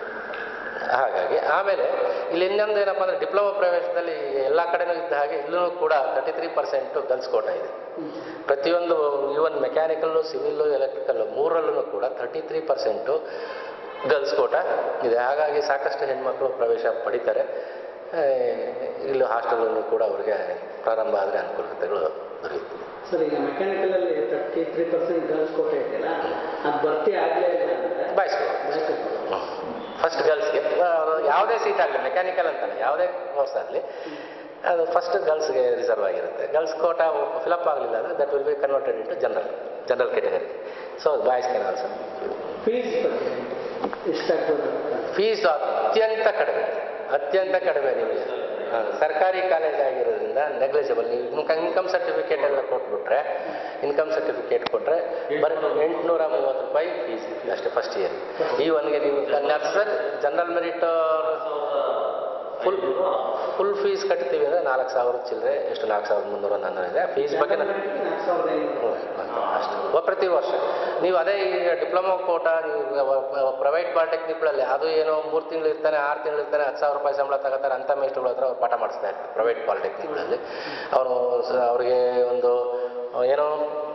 ಹಾಗಾಗಿ ಆಮೇಲೆ ಇಲ್ಲಿ ಇನ್ನೊಂದು ಏನಪ್ಪ ಅಂದರೆ ಡಿಪ್ಲೊಮಾ ಪ್ರವೇಶದಲ್ಲಿ ಎಲ್ಲ ಕಡೆನೂ ಇದ್ದ ಹಾಗೆ ಇಲ್ಲೂ ಕೂಡ thirty three percent girls quota ಇದೆ ಪ್ರತಿಯೊಂದು ಈವನ್ ಮೆಕ್ಯಾನಿಕಲ್ಲು ಸಿವಿಲ್ಲು ಎಲೆಕ್ಟ್ರಿಕಲ್ಲು ಮೂರರಲ್ಲೂ ಕೂಡ thirty three percent girls quota ಇದೆ ಹಾಗಾಗಿ ಸಾಕಷ್ಟು ಹೆಣ್ಮಕ್ಳು ಪ್ರವೇಶ ಪಡಿತಾರೆ ಆ, ಇಲ್ಲಿ ಹಾಸ್ಟೆಲನ್ನು ಕೂಡ ಅವರಿಗೆ ಪ್ರಾರಂಭ ಆದರೆ ಅನುಕೂಲತೆಗಳು ದೊರೆಯುತ್ತದೆ ಸರ್ ಈಗ ಮೆಕ್ಯಾನಿಕಲಲ್ಲಿ thirty three percent girls quota ಇದೆಯಲ್ಲ ಅದು ಭರ್ತಿ ಆಗಲೇ ಇಲ್ಲ ಅಂದರೆ ಬಾಯ್ಸ್ ಫಸ್ಟ್ ಗರ್ಲ್ಸ್ಗೆ ಯಾವುದೇ ಸೀಟ್ ಆಗಲಿ ಮೆಕ್ಯಾನಿಕಲ್ ಅಂತಲ್ಲ ಯಾವುದೇ ಕೋರ್ಸ್ ಆಗಲಿ ಅದು ಫಸ್ಟ್ ಗರ್ಲ್ಸ್ಗೆ ರಿಸರ್ವ್ ಆಗಿರುತ್ತೆ ಗರ್ಲ್ಸ್ ಕೋಟ ಫಿಲಪ್ ಆಗಲಿಲ್ಲ ಅಂದರೆ that will be converted into general general category so boys can also fees ಬಗ್ಗೆ ಎಷ್ಟಾಗ್ಬೋದು ಫೀಸ್ ಅತ್ಯಂತ ಕಡಿಮೆ ಅತ್ಯಂತ ಕಡಿಮೆ ನಿಮಗೆ ಹಾ, ಸರ್ಕಾರಿ ಕಾಲೇಜ್ ಆಗಿರೋದ್ರಿಂದ ನೆಗ್ಲಿಜಿಬಲ್ ನೀವು ಇನ್ಕಮ್ ಸರ್ಟಿಫಿಕೇಟ್ ಎಲ್ಲ ಕೊಟ್ಬಿಟ್ರೆ ಇನ್ಕಮ್ ಸರ್ಟಿಫಿಕೇಟ್ ಕೊಟ್ಟರೆ ಬರೀ ಎಂಟುನೂರ ಮೂವತ್ತು ರೂಪಾಯಿ ಫೀಸ್ ಅಷ್ಟೇ ಫಸ್ಟ್ ಇಯರ್ ಈ ಒನ್ಗೆ ನೀವು ನರ್ಸರ್ general merit full full fees ಕಟ್ತೀವಿ ಅಂದರೆ ನಾಲ್ಕು ಸಾವಿರ ಚಿಲ್ಲರೆ ಎಷ್ಟು ನಾಲ್ಕು ಸಾವಿರದ ಮುನ್ನೂರ ನಾನ್ನೂರು ಇದೆ ಫೀಸ್ ಬಗ್ಗೆ ನಾನು ನಾಲ್ಕು ಸಾವಿರದ ಐನೂರು ಅಷ್ಟು ಒ- ಪ್ರತಿ ವರ್ಷ ನೀವು ಅದೇ ಈಗ ಡಿಪ್ಲೊಮಾ ಕೋಟ ನೀವು ಪ್ರೈವೇಟ್ ಪಾಲಿಟೆಕ್ನಿಕ್ಗಳಲ್ಲಿ ಅದು ಏನೋ ಮೂರು ತಿಂಗಳು ಇರ್ತಾನೆ ಆರು ತಿಂಗಳು ಇರ್ತಾನೆ ಹತ್ತು ಸಾವಿರ ರೂಪಾಯಿ ಸಂಬಳ ತಗೋತಾರೆ ಅಂಥ ಮೇಸ್ಟ್ರುಗಳ ಹತ್ರ ಅವ್ರು ಪಾಠ ಮಾಡಿಸ್ತಾ ಇರ್ತಾರೆ ಪ್ರೈವೇಟ್ ಪಾಲಿಟೆಕ್ನಿಕ್ಗಳಲ್ಲಿ ಅವರು ಅವರಿಗೆ ಒಂದು ಆ, ಏನೋ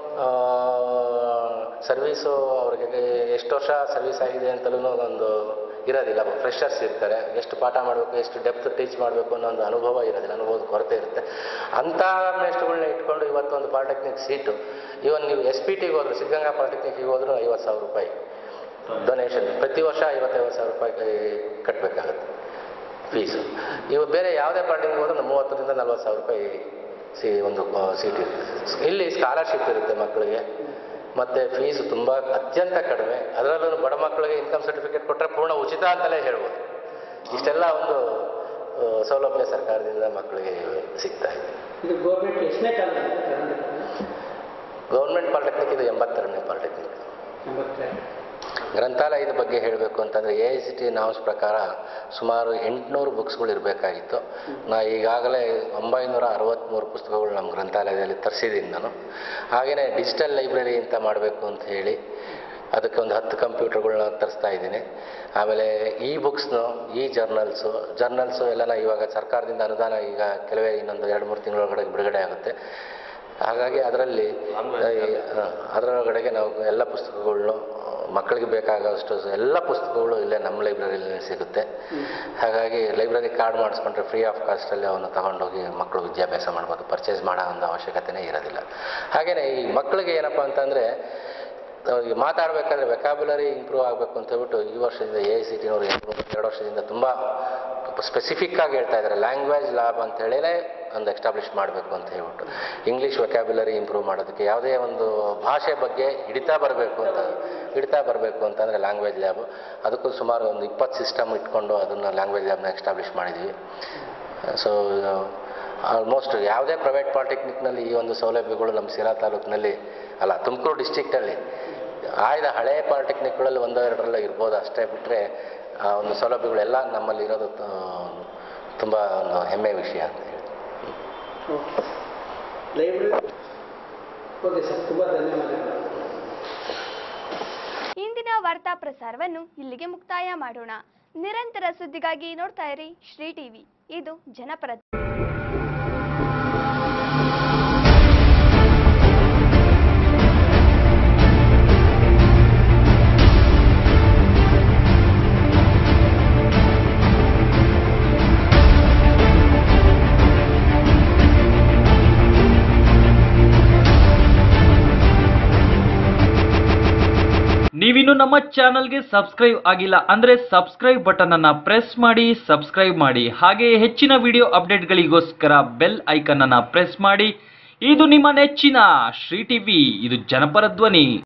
ಸರ್ವೀಸು ಅವ್ರಿಗೆ ಎಷ್ಟು ವರ್ಷ ಸರ್ವೀಸ್ ಆಗಿದೆ ಅಂತಲೂ ಒಂದು ಇರೋದಿಲ್ಲ ಫ್ರೆಶರ್ಸ್ ಇರ್ತಾರೆ ಎಷ್ಟು ಪಾಠ ಮಾಡಬೇಕು ಎಷ್ಟು ಡೆಪ್ತ್ ಟೀಚ್ ಮಾಡಬೇಕು ಅನ್ನೋ ಒಂದು ಅನುಭವ ಇರೋದಿಲ್ಲ ಅನುಭವದ ಕೊರತೆ ಇರುತ್ತೆ ಅಂಥ ಮೇಸ್ಟ್ರುಗಳನ್ನ ಇಟ್ಕೊಂಡು ಇವತ್ತೊಂದು ಪಾಲಿಟೆಕ್ನಿಕ್ ಸೀಟು ಇವನ್ ನೀವು ಎಸ್ ಪಿ ಟಿಗೆ ಹೋದ್ರು ಸಿದ್ಧಗಂಗಾ ಪಾಲಿಟೆಕ್ನಿಕ್ಗೆ ಹೋದ್ರು ಐವತ್ತು ಸಾವಿರ ರೂಪಾಯಿ ಡೊನೇಷನ್ ಪ್ರತಿ ವರ್ಷ ಐವತ್ತೈವತ್ತು ಸಾವಿರ ರೂಪಾಯಿ ಕಟ್ಟಬೇಕಾಗುತ್ತೆ ಫೀಸು ಇವು ಬೇರೆ ಯಾವುದೇ ಪಾರ್ಟಿಗೆ ಹೋದ್ರೆ ಒಂದು ಮೂವತ್ತರಿಂದ ನಲ್ವತ್ತು ಸಾವಿರ ರೂಪಾಯಿ ಸಿ ಒಂದು ಸೀಟ್ ಇರುತ್ತೆ ಇಲ್ಲಿ ಸ್ಕಾಲರ್ಶಿಪ್ ಇರುತ್ತೆ ಮಕ್ಕಳಿಗೆ ಮತ್ತು ಫೀಸು ತುಂಬ ಅತ್ಯಂತ ಕಡಿಮೆ ಅದರಲ್ಲೂ ಬಡ ಮಕ್ಕಳಿಗೆ ಇನ್ಕಮ್ ಸರ್ಟಿಫಿಕೇಟ್ ಕೊಟ್ಟರೆ ಪೂರ್ಣ ಉಚಿತ ಅಂತಲೇ ಹೇಳ್ಬೋದು ಇಷ್ಟೆಲ್ಲ ಒಂದು ಆ, ಸೌಲಭ್ಯ ಸರ್ಕಾರದಿಂದ ಮಕ್ಕಳಿಗೆ ಸಿಗ್ತಾ ಇದೆ ಇದು ಗೌರ್ಮೆಂಟ್ ಎಷ್ಟನೇ ಕಾಲೇಜ್ ಕರ್ನಾಟಕ ಗೌರ್ಮೆಂಟ್ ಪಾಲಿಟೆಕ್ನಿಕ್ ಇದು ಎಂಬತ್ತೆರಡನೇ ಪಾಲಿಟೆಕ್ನಿಕ್ ಎಂಬತ್ತೆರಡು ಗ್ರಂಥಾಲಯದ ಬಗ್ಗೆ ಹೇಳಬೇಕು ಅಂತಂದರೆ A I C T norms ಪ್ರಕಾರ ಸುಮಾರು ಎಂಟುನೂರು ಬುಕ್ಸ್ಗಳು ಇರಬೇಕಾಗಿತ್ತು ನಾ ಈಗಾಗಲೇ ಒಂಬೈನೂರ ಅರವತ್ತ್ಮೂರು ಪುಸ್ತಕಗಳು ನಮ್ಮ ಗ್ರಂಥಾಲಯದಲ್ಲಿ ತರಿಸಿದ್ದೀನಿ ನಾನು ಹಾಗೆಯೇ ಡಿಜಿಟಲ್ ಲೈಬ್ರರಿ ಅಂತ ಮಾಡಬೇಕು ಅಂತ ಹೇಳಿ ಅದಕ್ಕೆ ಒಂದು ಹತ್ತು ಕಂಪ್ಯೂಟರ್ಗಳನ್ನ ತರಿಸ್ತಾ ಇದ್ದೀನಿ ಆಮೇಲೆ ಈ ಬುಕ್ಸ್ನು ಈ ಜರ್ನಲ್ಸು ಜರ್ನಲ್ಸು ಎಲ್ಲ ಇವಾಗ ಸರ್ಕಾರದಿಂದ ಅನುದಾನ ಈಗ ಕೆಲವೇ ಇನ್ನೊಂದು ಎರಡು ಮೂರು ತಿಂಗಳೊಳಗಡೆ ಬಿಡುಗಡೆ ಆಗುತ್ತೆ ಹಾಗಾಗಿ ಅದರಲ್ಲಿ ಅದರೊಳಗಡೆಗೆ ನಾವು ಎಲ್ಲ ಪುಸ್ತಕಗಳನ್ನು ಮಕ್ಕಳಿಗೆ ಬೇಕಾಗೋಷ್ಟು ಎಲ್ಲ ಪುಸ್ತಕಗಳು ಇಲ್ಲೇ ನಮ್ಮ ಲೈಬ್ರರಿಯಲ್ಲಿ ಸಿಗುತ್ತೆ ಹಾಗಾಗಿ ಲೈಬ್ರರಿ ಕಾರ್ಡ್ ಮಾಡಿಸ್ಕೊಂಡ್ರೆ ಫ್ರೀ ಆಫ್ ಕಾಸ್ಟಲ್ಲಿ ಅವನು ತಗೊಂಡೋಗಿ ಮಕ್ಕಳು ವಿದ್ಯಾಭ್ಯಾಸ ಮಾಡ್ಬೋದು ಪರ್ಚೇಸ್ ಮಾಡೋ ಒಂದು ಅವಶ್ಯಕತೆನೇ ಇರೋದಿಲ್ಲ ಹಾಗೆಯೇ ಈ ಮಕ್ಕಳಿಗೆ ಏನಪ್ಪ ಅಂತಂದರೆ ಅವ್ರಿಗೆ ಮಾತಾಡಬೇಕಾದ್ರೆ ವೆಕಾಬ್ಯುಲರಿ ಇಂಪ್ರೂವ್ ಆಗಬೇಕು ಅಂತ ಹೇಳ್ಬಿಟ್ಟು ಈ ವರ್ಷದಿಂದ ಎ ಐ ಸಿ ಟಿನವರು ಎರಡು ವರ್ಷದಿಂದ ತುಂಬ ಸ್ಪೆಸಿಫಿಕ್ ಆಗಿ ಹೇಳ್ತಾ ಇದ್ದಾರೆ ಲ್ಯಾಂಗ್ವೇಜ್ ಲ್ಯಾಬ್ ಅಂತ ಹೇಳಿನೇ ಒಂದು ಎಸ್ಟಾಬ್ಲಿಷ್ ಮಾಡಬೇಕು ಅಂತ ಹೇಳ್ಬಿಟ್ಟು ಇಂಗ್ಲೀಷ್ ವೆಕ್ಯಾಬ್ಯುಲರಿ ಇಂಪ್ರೂವ್ ಮಾಡೋದಕ್ಕೆ ಯಾವುದೇ ಒಂದು ಭಾಷೆ ಬಗ್ಗೆ ಹಿಡಿತಾ ಬರಬೇಕು ಅಂತ ಹಿಡಿತಾ ಬರಬೇಕು ಅಂತಂದರೆ ಲ್ಯಾಂಗ್ವೇಜ್ ಲ್ಯಾಬ್ ಅದಕ್ಕೂ ಸುಮಾರು ಒಂದು ಇಪ್ಪತ್ತು ಸಿಸ್ಟಮ್ ಇಟ್ಕೊಂಡು ಅದನ್ನು ಲ್ಯಾಂಗ್ವೇಜ್ ಲ್ಯಾಬ್ನ ಎಸ್ಟಾಬ್ಲಿಷ್ ಮಾಡಿದ್ದೀವಿ ಸೊ ಆಲ್ಮೋಸ್ಟ್ ಯಾವುದೇ ಪ್ರೈವೇಟ್ ಪಾಲಿಟೆಕ್ನಿಕ್ನಲ್ಲಿ ಈ ಒಂದು ಸೌಲಭ್ಯಗಳು ನಮ್ಮ ಸಿರಾ ತಾಲೂಕಿನಲ್ಲಿ ಅಲ್ಲ ತುಮಕೂರು ಡಿಸ್ಟಿಕ್ಟಲ್ಲಿ ಆಯ್ದ ಹಳೆಯ ಪಾಲಿಟೆಕ್ನಿಕ್ಗಳಲ್ಲಿ ಒಂದೋ ಎರಡರಲ್ಲ ಇರ್ಬೋದು ಅಷ್ಟೇ ಬಿಟ್ಟರೆ ಆ ಒಂದು ಸೌಲಭ್ಯಗಳೆಲ್ಲ ನಮ್ಮಲ್ಲಿ ಇರೋದು ತುಂಬ ಒಂದು ಹೆಮ್ಮೆ ವಿಷಯ ಅಂತ ಹೇಳಿ ಲೈಬ್ರರಿ ಓಕೆ ಸರ್ ತುಂಬ ಧನ್ಯವಾದಗಳು ಇಂದಿನ ವಾರ್ತಾ ಪ್ರಸಾರವನ್ನು ಇಲ್ಲಿಗೆ ಮುಕ್ತಾಯ ಮಾಡೋಣ ನಿರಂತರ ಸುದ್ದಿಗಾಗಿ ನೋಡ್ತಾ ಇರಿ ಶ್ರೀ ಟಿವಿ ಇದು ಜನಪರ ನೀವಿನ್ನು ನಮ್ಮ ಚಾನಲ್ಗೆ ಸಬ್ಸ್ಕ್ರೈಬ್ ಆಗಿಲ್ಲ ಅಂದ್ರೆ ಸಬ್ಸ್ಕ್ರೈಬ್ ಬಟನ್ ಅನ್ನ ಪ್ರೆಸ್ ಮಾಡಿ ಸಬ್ಸ್ಕ್ರೈಬ್ ಮಾಡಿ ಹಾಗೆ ಹೆಚ್ಚಿನ ವಿಡಿಯೋ ಅಪ್ಡೇಟ್ಗಳಿಗೋಸ್ಕರ ಬೆಲ್ ಐಕನ್ ಅನ್ನ ಪ್ರೆಸ್ ಮಾಡಿ ಇದು ನಿಮ್ಮ ನೆಚ್ಚಿನ ಶ್ರೀ ಟಿವಿ ಇದು ಜನಪರ ಧ್ವನಿ